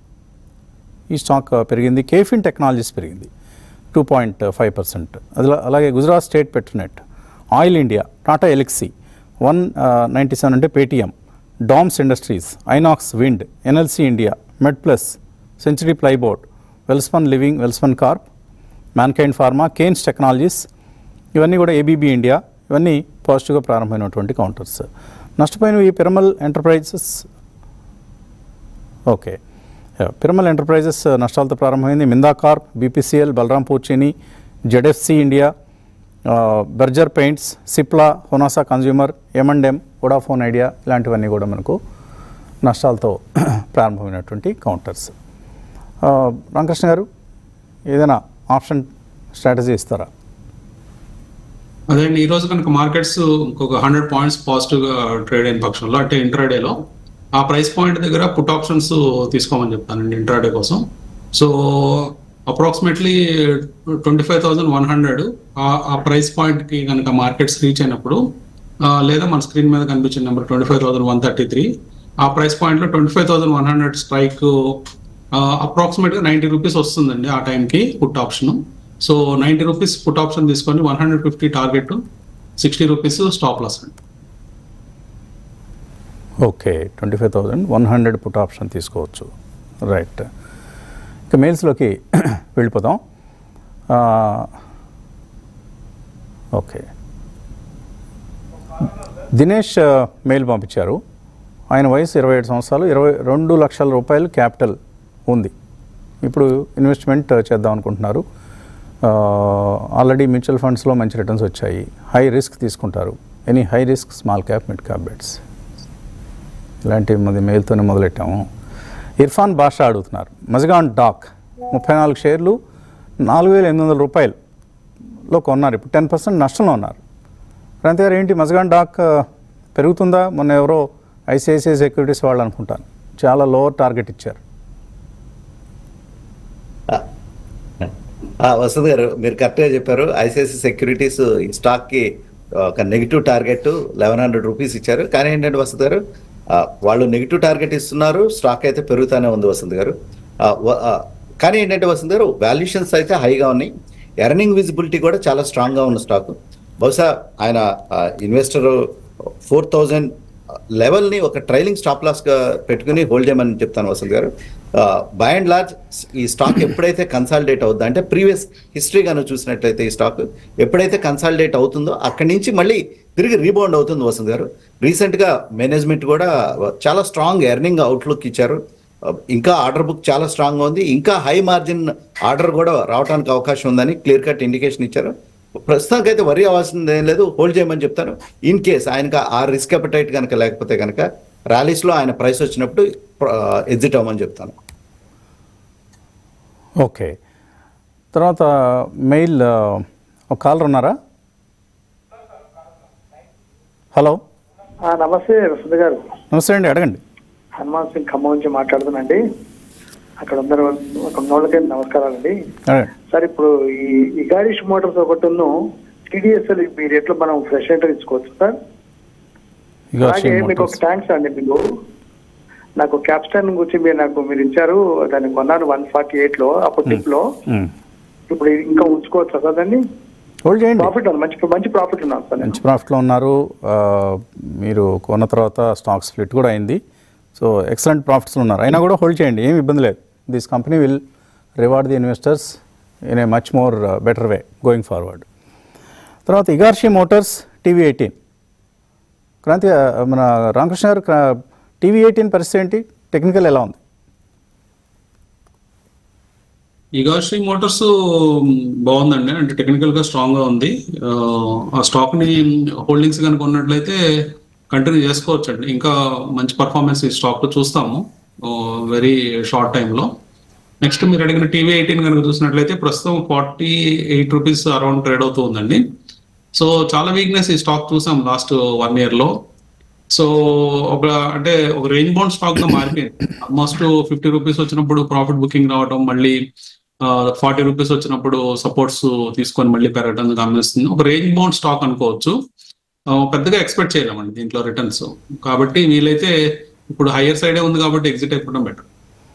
ఈ స్టాక్ పెరిగింది కేఫిన్ టెక్నాలజీస్ పెరిగింది టూ పాయింట్ ఫైవ్ పర్సెంట్ అదిలా అలాగే Gujarat State Petronet Oil India Tata Elxsi one ninety seven అంటే Paytm DOMS Industries Inox wind NLC India Med Plus Century Plyboard Welspun Living Welspun Corp Mankind Pharma Kaynes Technologies ఇవన్నీ కూడా ABB India ఇవన్నీ పాజిటివ్గా ప్రారంభమైనటువంటి counters నష్టపోయినవి Piramal Enterprises okay yeah, Piramal Enterprises నష్టాలతో ప్రారంభమైంది Minda Corp BPCL Balrampur Chini ZFC India ఆ, Berger Paints Cipla Honasa Consumer M and M Vodafone Idea ఇలాంటివన్నీ కూడా మనకు నష్టాలతో ప్రారంభమైనటువంటి కౌంటర్స్ ఆ, రామకృష్ణ గారు ఏదైనా ఆప్షన్ స్ట్రాటజీ ఇస్తారా అదే అండి ఈ రోజు కనుక మార్కెట్స్ ఇంకొక హండ్రెడ్ పాయింట్స్ పాజిటివ్ గా ట్రేడ్ అయిన పక్షంలో అంటే ఇంట్రాడేలో ఆ ప్రైస్ పాయింట్ దగ్గర పుట్ ఆప్షన్స్ తీసుకోమని చెప్తానండి ఇంట్రాడే కోసం so approximately twenty five thousand one hundred ఆ ప్రైస్ పాయింట్ కి కనుక మార్కెట్స్ రీచ్ అయినప్పుడు ఆ, లేదా మన స్క్రీన్ మీద కనిపించిన number twenty five thousand one thirty three ఆ ప్రైస్ పాయింట్ లో twenty five thousand one hundred strike approximate గా నైన్టీ రూపీస్ వస్తుందండి ఆ టైంకి put option so ninety rupees put option తీసుకొని one hundred fifty target sixty rupees stop loss అండి okay twenty five thousand one hundred put option తీసుకోవచ్చు right ఇక మెయిల్స్లోకి వెళ్ళిపోదాం ఆ, ఓకే దినేష్ ఆ, మెయిల్ పంపించారు ఆయన వయసు ఇరవై ఏడు సంవత్సరాలు ఇరవై రెండు లక్షల రూపాయలు క్యాపిటల్ ఉంది ఇప్పుడు ఇన్వెస్ట్మెంట్ చేద్దాం అనుకుంటున్నారు ఆ, ఆల్రెడీ మ్యూచువల్ ఫండ్స్లో మంచి రిటర్న్స్ వచ్చాయి హై రిస్క్ తీసుకుంటారు any high risk small cap mid cap bets ఇలాంటి మంది మెయిల్తోనే మొదలెట్టాము ఇర్ఫాన్ బాషా అడుగుతున్నారు మజగాన్ డాక్ ముప్పై నాలుగు షేర్లు నాలుగు వేల ఎనిమిది వందల రూపాయలులో కొన్నారు ఇప్పుడు టెన్ పర్సెంట్ నష్టంలో ఉన్నారు క్రాంతి గారు ఏంటి మజగాన్ డాక్ ఆ, పెరుగుతుందా మొన్న ఎవరో ఐసిఐసిఐ సెక్యూరిటీస్ వాళ్ళు అనుకుంటాను చాలా లోవర్ టార్గెట్ ఇచ్చారు ఆ, వసంత్ గారు మీరు కరెక్ట్గా చెప్పారు ఐసిఐసి సెక్యూరిటీస్ ఈ స్టాక్కి ఒక negative target eleven hundred rupees ఇచ్చారు కానీ ఏంటంటే వసంత్ గారు ఆ, వాళ్ళు నెగిటివ్ టార్గెట్ ఇస్తున్నారు స్టాక్ అయితే పెరుగుతూనే ఉంది వసంత్ గారు ఆ, వ- ఆ, కానీ ఏంటంటే వసంత్ గారు వాల్యుయేషన్స్ అయితే హైగా ఉన్నాయి ఎర్నింగ్ విజిబిలిటీ కూడా చాలా స్ట్రాంగ్గా ఉన్న స్టాక్ బహుశా ఆయన ఇన్వెస్టర్ ఫోర్ థౌజండ్ లెవెల్ని ఒక ట్రైలింగ్ స్టాప్ లాస్గా పెట్టుకుని హోల్డ్ చేయమని చెప్తాను Vasant garu by and large ఈ స్టాక్ ఎప్పుడైతే కన్సాలిడేట్ అవుద్దా అంటే ప్రీవియస్ హిస్టరీ కనుక చూసినట్లయితే ఈ స్టాక్ ఎప్పుడైతే కన్సాలిడేట్ అవుతుందో అక్కడి నుంచి మళ్ళీ తిరిగి రీబౌండ్ అవుతుంది వసంత్ గారు రీసెంట్గా మేనేజ్మెంట్ కూడా చాలా స్ట్రాంగ్ ఎర్నింగ్ అవుట్లుక్ ఇచ్చారు ఇంకా ఆర్డర్ బుక్ చాలా స్ట్రాంగ్గా ఉంది ఇంకా హై మార్జిన్ ఆర్డర్ కూడా రావడానికి అవకాశం ఉందని క్లియర్ కట్ ఇండికేషన్ ఇచ్చారు ప్రస్తుతానికి అయితే వరి అవ్వాల్సింది ఏం లేదు హోల్డ్ చేయమని చెప్తాను ఇన్ కేస్ ఆయనకు ఆ రిస్క్ అపటైట్ కనుక లేకపోతే కనుక ర్యాలీస్లో ఆయన ప్రైస్ వచ్చినప్పుడు ఎగ్జిట్ అవ్వమని చెప్తాను ఓకే తర్వాత మెయిల్ ఆ, ఒక కాలర్ ఉన్నారా హలో ఆ, నమస్తే వసంత గారు నమస్తే అండి అడగండి హనుమాన్ సింగ్ ఖమ్మం నుంచి మాట్లాడుతున్నాండి అక్కడ అందరూ ఒక ఉన్నోళ్ళకి నమస్కారాలండి అడగండి సార్ ఇప్పుడు ఈ ఇగారిష్ మోటార్స్ ఒకటిను టీడీఎస్ఎల్ ఈ రేట్లో మనం ఫ్రెష్ ఎంటర్ ఇచ్చుకోవచ్చు సార్ ఇగార్షి అలాగే మీకు ఒక మోటార్స్. థ్యాంక్స్ అండి మీకు నాకు క్యాప్స్టన్ గురించి మీరు నాకు మీరు ఇచ్చారు దాన్ని కొన్నాను వన్ ఫార్టీ ఎయిట్ లో అప్పుడు టిప్ లో మ్మ్. ఇప్పుడు ఇంకా ఉంచుకోవచ్చు సార్ దాన్ని హోల్డ్ చేయండి ప్రాఫిట్ ఉంది మంచి మంచి ప్రాఫిట్ ఉన్నాను సార్ నేను మంచి ప్రాఫిట్లో ఉన్నారు ఆ, మీరు కొన్న తర్వాత స్టాక్ స్ప్లిట్ కూడా అయింది సో ఎక్సలెంట్ ప్రాఫిట్స్లో ఉన్నారు అయినా కూడా హోల్డ్ చేయండి ఏం ఇబ్బంది లేదు this company will reward the investors in a much more better way going forward తర్వాత Igarashi motors TV eighteen Kranti ఆ, మన రామకృష్ణ గారు టీవీ ఎయిటీన్ పరిస్థితి ఏంటి టెక్నికల్ ఎలా ఉంది ఇగాశ్రీ మోటార్స్ బాగుందండి అంటే టెక్నికల్ గా స్ట్రాంగ్ గా ఉంది ఆ, ఆ స్టాక్ ని హోల్డింగ్స్ కనుక ఉన్నట్లయితే కంటిన్యూ చేసుకోవచ్చు అండి ఇంకా మంచి పర్ఫార్మెన్స్ ఈ స్టాక్ లో చూస్తాము వెరీ షార్ట్ లో నెక్స్ట్ మీరు అడిగిన టీవీ ఎయిటీన్ కనుక చూసినట్లయితే ప్రస్తుతం forty eight rupees around trade అవుతూ ఉందండి సో చాలా వీక్నెస్ ఈ స్టాక్ చూసాం లాస్ట్ వన్ ఇయర్ లో సో ఒక అంటే ఒక రేంజ్ బౌండ్ స్టాక్ గా మారిపోయింది ఆల్మోస్ట్ ఫిఫ్టీ రూపీస్ వచ్చినప్పుడు ప్రాఫిట్ బుకింగ్ రావడం మళ్ళీ ఫార్టీ రూపీస్ వచ్చినప్పుడు సపోర్ట్స్ తీసుకొని మళ్ళీ పెరగడం గమనిస్తుంది ఒక రేంజ్ బౌండ్ స్టాక్ అనుకోవచ్చు ఆ, పెద్దగా ఎక్స్పెక్ట్ చేయలేమండి దీంట్లో రిటర్న్స్ కాబట్టి వీలైతే ఇప్పుడు హయ్యర్ సైడే ఉంది కాబట్టి ఎగ్జిట్ అయిపోవడం బెటర్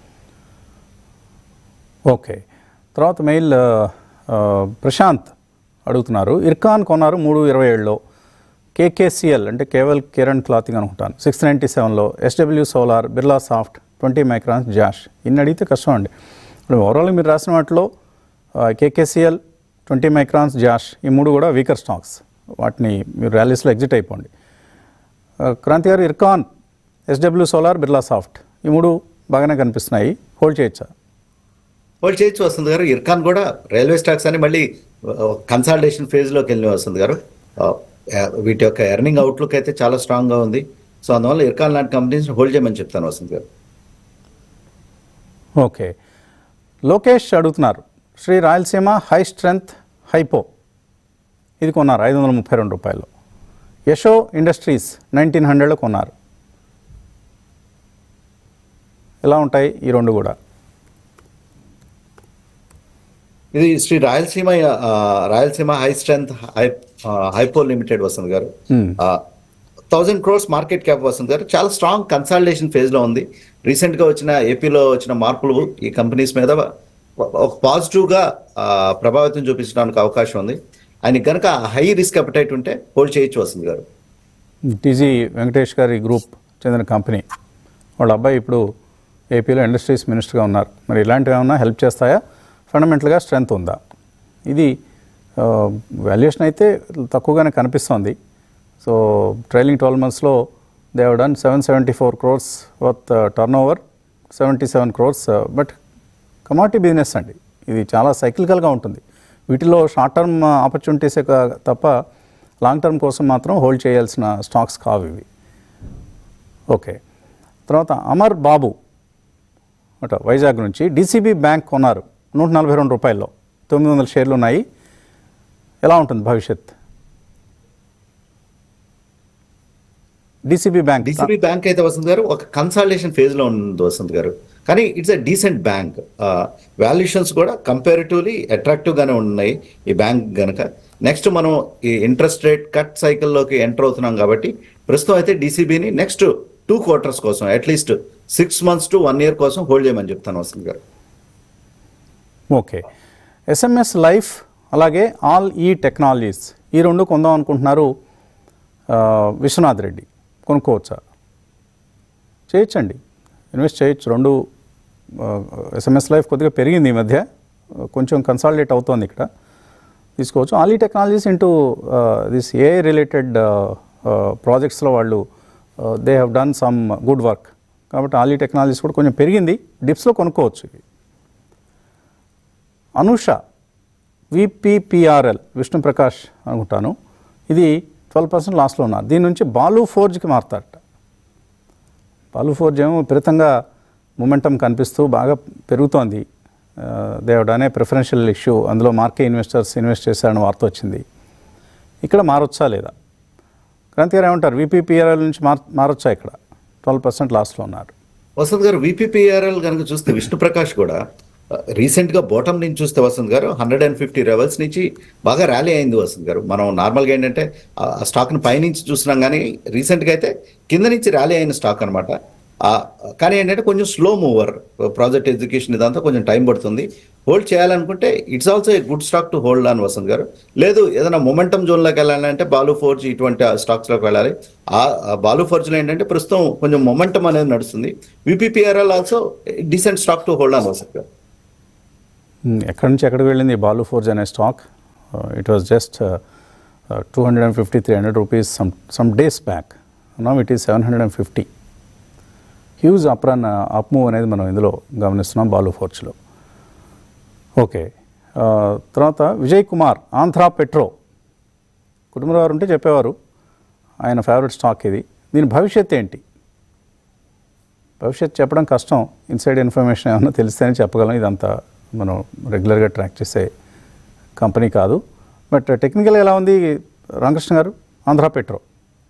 ఓకే తర్వాత మెయిల్ ఆ, ఆ, ప్రశాంత్ అడుగుతున్నారు ఇర్కాన్ కొన్నారు మూడు ఇరవై ఏడులో కేకేసిఎల్ అంటే కేవల్ కిరణ్ క్లాతింగ్ అనుకుంటాను సిక్స్ నైంటీ సెవెన్లో SW solar Birla soft twenty microns Jash ఇన్ని అడిగితే కష్టం అండి ఇప్పుడు ఓవరాల్ మీరు రాసిన వాటిలో కేకేసిఎల్ ట్వంటీ మైక్రాన్స్ జాష్ ఈ మూడు కూడా వీకర్ స్టాక్స్ వాటిని మీరు ర్యాలీస్లో ఎగ్జిట్ అయిపోండి ఆ, Kranti garu Ircon SW solar Birla soft ఈ మూడు బాగానే కనిపిస్తున్నాయి హోల్డ్ చేయొచ్చా హోల్డ్ చేయొచ్చు వస్తుంది గారు ఇర్కాన్ కూడా రైల్వే స్టాక్స్ అని మళ్ళీ కన్సాలిడేషన్ ఫేజ్లోకి వెళ్ళి వస్తుంది గారు ఆ, ఆ, వీటి యొక్క ఎర్నింగ్ అవుట్లుక్ అయితే చాలా స్ట్రాంగ్గా ఉంది సో అందువల్ల ఇర్కాన్ లాంటి కంపెనీస్ హోల్డ్ చేయమని చెప్తాను వస్తుంది గారు ఓకే లోకేష్ అడుగుతున్నారు Shri Rayalaseema high strength hypo ఇది కొన్నారు ఐదు వందల ముప్పై రెండు రూపాయలు యశో ఇండస్ట్రీస్ నైన్టీన్ హండ్రెడ్లో కొన్నారు ఎలా ఉంటాయి ఈ రెండు కూడా ఇది శ్రీ రాయలసీమ ఆ, Rayalaseema high strength high hypo limited Vasant garu Hmm. Thousand crores market cap Vasant garu చాలా స్ట్రాంగ్ కన్సాలిడేషన్ ఫేజ్ లో ఉంది రీసెంట్ గా వచ్చిన ఏపీలో వచ్చిన మార్పులు ఈ కంపెనీస్ మీద ఒక పాజిటివ్ గా ఆ, ప్రభావితం చూపించడానికి అవకాశం ఉంది ఆయనకి కనుక హై రిస్క్ అపటైట్ ఉంటే హోల్డ్ చేయొచ్చు వసంత్ గారు టీజీ వెంకటేష్ గారి గ్రూప్ చెందిన కంపెనీ వాళ్ళ అబ్బాయి ఇప్పుడు ఏపీలో ఇండస్ట్రీస్ మినిస్టర్గా ఉన్నారు మరి ఇలాంటివి ఏమైనా హెల్ప్ చేస్తాయా ఫండమెంటల్గా స్ట్రెంగ్త్ ఉందా ఇది వాల్యుయేషన్ అయితే తక్కువగానే కనిపిస్తోంది సో ట్రైలింగ్ ట్వెల్వ్ మంత్స్లో they have done seven seventy four crores worth turnover seventy seven crores but commodity business అండి ఇది చాలా సైక్లికల్గా ఉంటుంది వీటిలో షార్ట్ టర్మ్ ఆపర్చునిటీసే కా- తప్ప లాంగ్ టర్మ్ కోసం మాత్రం హోల్డ్ చేయాల్సిన స్టాక్స్ కావు ఇవి ఓకే తర్వాత అమర్ బాబు అట వైజాగ్ నుంచి డీసీబీ బ్యాంక్ కొన్నారు నూట నలభై రెండు రూపాయల్లో తొమ్మిది వందల షేర్లు ఉన్నాయి ఎలా ఉంటుంది భవిష్యత్ డీసీబీ బ్యాంక్ డిసిబి బ్యాంక్ అయితే వసంత్ గారు ఒక కన్సాలిడేషన్ ఫేజ్ లో ఉంది వసంత్ గారు కానీ it's a decent bank valuations కూడా కంపారిటివ్లీ అట్రాక్టివ్ గానే ఉన్నాయి ఈ బ్యాంక్ గనక నెక్స్ట్ మనం ఈ ఇంట్రెస్ట్ రేట్ కట్ సైకిల్లోకి ఎంటర్ అవుతున్నాం కాబట్టి ప్రస్తుతం అయితే డీసీబీని నెక్స్ట్ టూ క్వార్టర్స్ కోసం at least six months to one year కోసం హోల్డ్ చేయమని చెప్తాను Vasant garu okay SMS life అలాగే ఆల్ ఈ టెక్నాలజీస్ ఈ రెండు కొందాం అనుకుంటున్నారు ఆ, విశ్వనాథ్ రెడ్డి కొనుక్కోవచ్చా చేయొచ్చండి ఇన్వెస్ట్ చేయొచ్చు రెండు ఎస్ఎంఎస్ లైఫ్ కొద్దిగా పెరిగింది ఈ మధ్య ఆ, కొంచెం కన్సాలిడేట్ అవుతోంది ఇక్కడ తీసుకోవచ్చు all E technologies into this a related ప్రాజెక్ట్స్లో వాళ్ళు they have done some good work కాబట్టి ఆల్ ఈ టెక్నాలజీస్ కూడా కొంచెం పెరిగింది డిప్స్లో కొనుక్కోవచ్చు ఇవి అనుష విపిపిఆర్ఎల్ విష్ణుప్రకాష్ అనుకుంటాను ఇది ట్వెల్వ్ పర్సెంట్ లాస్లో ఉన్నారు దీని నుంచి బాలు ఫోర్జ్కి మారుతారట బాలు ఫోర్జ్ ఏమో విపరీతంగా మొమెంటం కనిపిస్తూ బాగా పెరుగుతోంది దేవడ్ అనే ప్రిఫరెన్షియల్ ఇష్యూ అందులో మార్కే ఇన్వెస్టర్స్ ఇన్వెస్ట్ చేశారని వార్త వచ్చింది ఇక్కడ మారొచ్చా లేదా క్రాంతి గారు ఏమంటారు విపిపిఆర్ఎల్ నుంచి మార్ మారొచ్చా ఇక్కడ ట్వెల్వ్ పర్సెంట్ లాస్లో ఉన్నారు వసంత్ గారు విపిపిఆర్ఎల్ కనుక చూస్తే విష్ణుప్రకాష్ కూడా రీసెంట్ గా బాటమ్ నుంచి చూస్తే వసంత్ గారు హండ్రెడ్ అండ్ ఫిఫ్టీ లెవెల్స్ నుంచి బాగా ర్యాలీ అయింది వసంత్ గారు మనం నార్మల్గా ఏంటంటే ఆ స్టాక్ ని పైనుంచి చూస్తున్నాం కానీ రీసెంట్ గా అయితే కింద నుంచి ర్యాలీ అయిన స్టాక్ అనమాట కానీ ఏంటంటే కొంచెం స్లో మూవర్ ప్రాజెక్ట్ ఎగ్జిక్యూషన్ ఇదంతా కొంచెం టైం పడుతుంది హోల్డ్ చేయాలనుకుంటే it's also a good stock to hold అని వసంత్ గారు లేదు ఏదైనా మొమెంటం జోన్లోకి వెళ్ళాలంటే బాలు ఫోర్జ్ ఇటువంటి స్టాక్స్లోకి వెళ్ళాలి ఆ ఆ బాలు ఫోర్జ్లో ఏంటంటే ప్రస్తుతం కొంచెం మొమెంటం అనేది నడుస్తుంది VPPRL also decent stock to hold అని వసంత్ గారు మ్, ఎక్కడి నుంచి ఎక్కడికి వెళ్ళింది ఈ బాలు ఫోర్జ్ అనే stock it was just two hundred and fifty three hundred rupees some some days back no it is seven hundred and fifty huge up run up move అనేది మనం ఇందులో గమనిస్తున్నాం బాలు ఫోర్జ్లో ఓకే ఆ, తర్వాత విజయ్ కుమార్ ఆంధ్రా పెట్రో కుటుంబంలో వారు ఉంటే చెప్పేవారు ఆయన ఫేవరెట్ స్టాక్ ఇది దీని భవిష్యత్ ఏంటి భవిష్యత్ చెప్పడం కష్టం ఇన్సైడ్ ఇన్ఫర్మేషన్ ఏమన్నా తెలిస్తేనే చెప్పగలం ఇదంతా మనం రెగ్యులర్గా ట్రాక్ చేసే కంపెనీ కాదు బట్ టెక్నికల్ ఎలా ఉంది రామకృష్ణ గారు ఆంధ్రా పెట్రో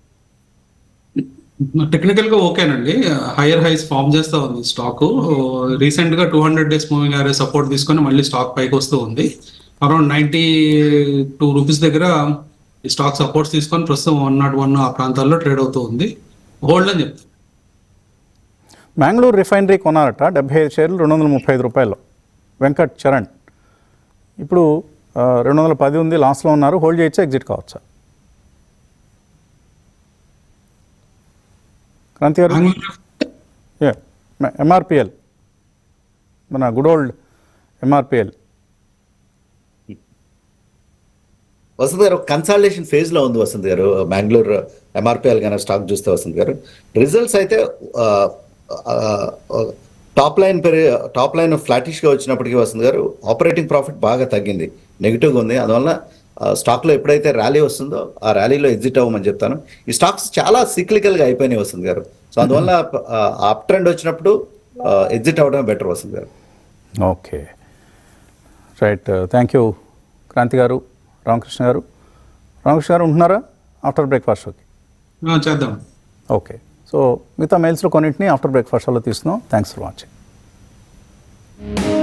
టెక్నికల్ గా ఓకేనండి హైయర్ హైస్ ఫామ్ చేస్తా ఉంది స్టాక్ రీసెంట్ గా two hundred days moving average support తీసుకొని మళ్ళీ స్టాక్ పైకి వస్తూ ఉంది అరౌండ్ నైన్టీ టూ రూపీస్ దగ్గర ఈ స్టాక్ సపోర్ట్స్ తీసుకొని ప్రస్తుతం వన్ నాట్ వన్ ఆ ప్రాంతాల్లో ట్రేడ్ అవుతూ ఉంది హోల్డ్ అని చెప్తాను మ్యాంగ్లూరు రిఫైనరీ కొన్నారట డెబ్బై ఐదు షేర్లు రెండు వందల ముప్పై ఐదు రూపాయల్లో వెంకట్ చరణ్ ఇప్పుడు ఆ, రెండు వందల పది ఉంది లాస్ట్లో ఉన్నారు హోల్డ్ చేయొచ్చా ఎగ్జిట్ కావచ్చా క్రాంతి గారు ఎంఆర్పిఎల్ మన గుడ్ ఓల్డ్ ఎంఆర్పిఎల్ వసంత్ గారు కన్సాలిడేషన్ ఫేజ్ లో ఉంది వసంత్ గారు బెంగళూరు ఎంఆర్పిఎల్ కానీ స్టాక్ చూస్తే వసంత్ గారు రిజల్ట్స్ అయితే టాప్ లైన్ పెరి టాప్ లైన్ ఫ్లాటిష్ గా వచ్చినప్పటికీ వసంత్ గారు ఆపరేటింగ్ ప్రాఫిట్ బాగా తగ్గింది నెగిటివ్ గా ఉంది అందువల్ల స్టాక్ లో ఎప్పుడైతే ర్యాలీ వస్తుందో ఆ ర్యాలీలో ఎగ్జిట్ అవ్వమని చెప్తాను ఈ స్టాక్స్ చాలా సిక్లికల్ గా అయిపోయినాయి వసంత్ గారు సో అందువల్ల అప్ ట్రెండ్ వచ్చినప్పుడు ఎగ్జిట్ అవ్వడం better Vasant garu okay right thank you Kranti garu Ramakrishna గారు రామకృష్ణ గారు ఉంటున్నారా ఆఫ్టర్ బ్రేక్ఫాస్ట్ షోకి ఆ, చేద్దాం ఓకే సో మిగతా మెయిల్స్లో కొన్నింటిని ఆఫ్టర్ బ్రేక్ఫాస్ట్ షోలో తీస్తున్నాం థ్యాంక్స్ ఫర్ వాచింగ్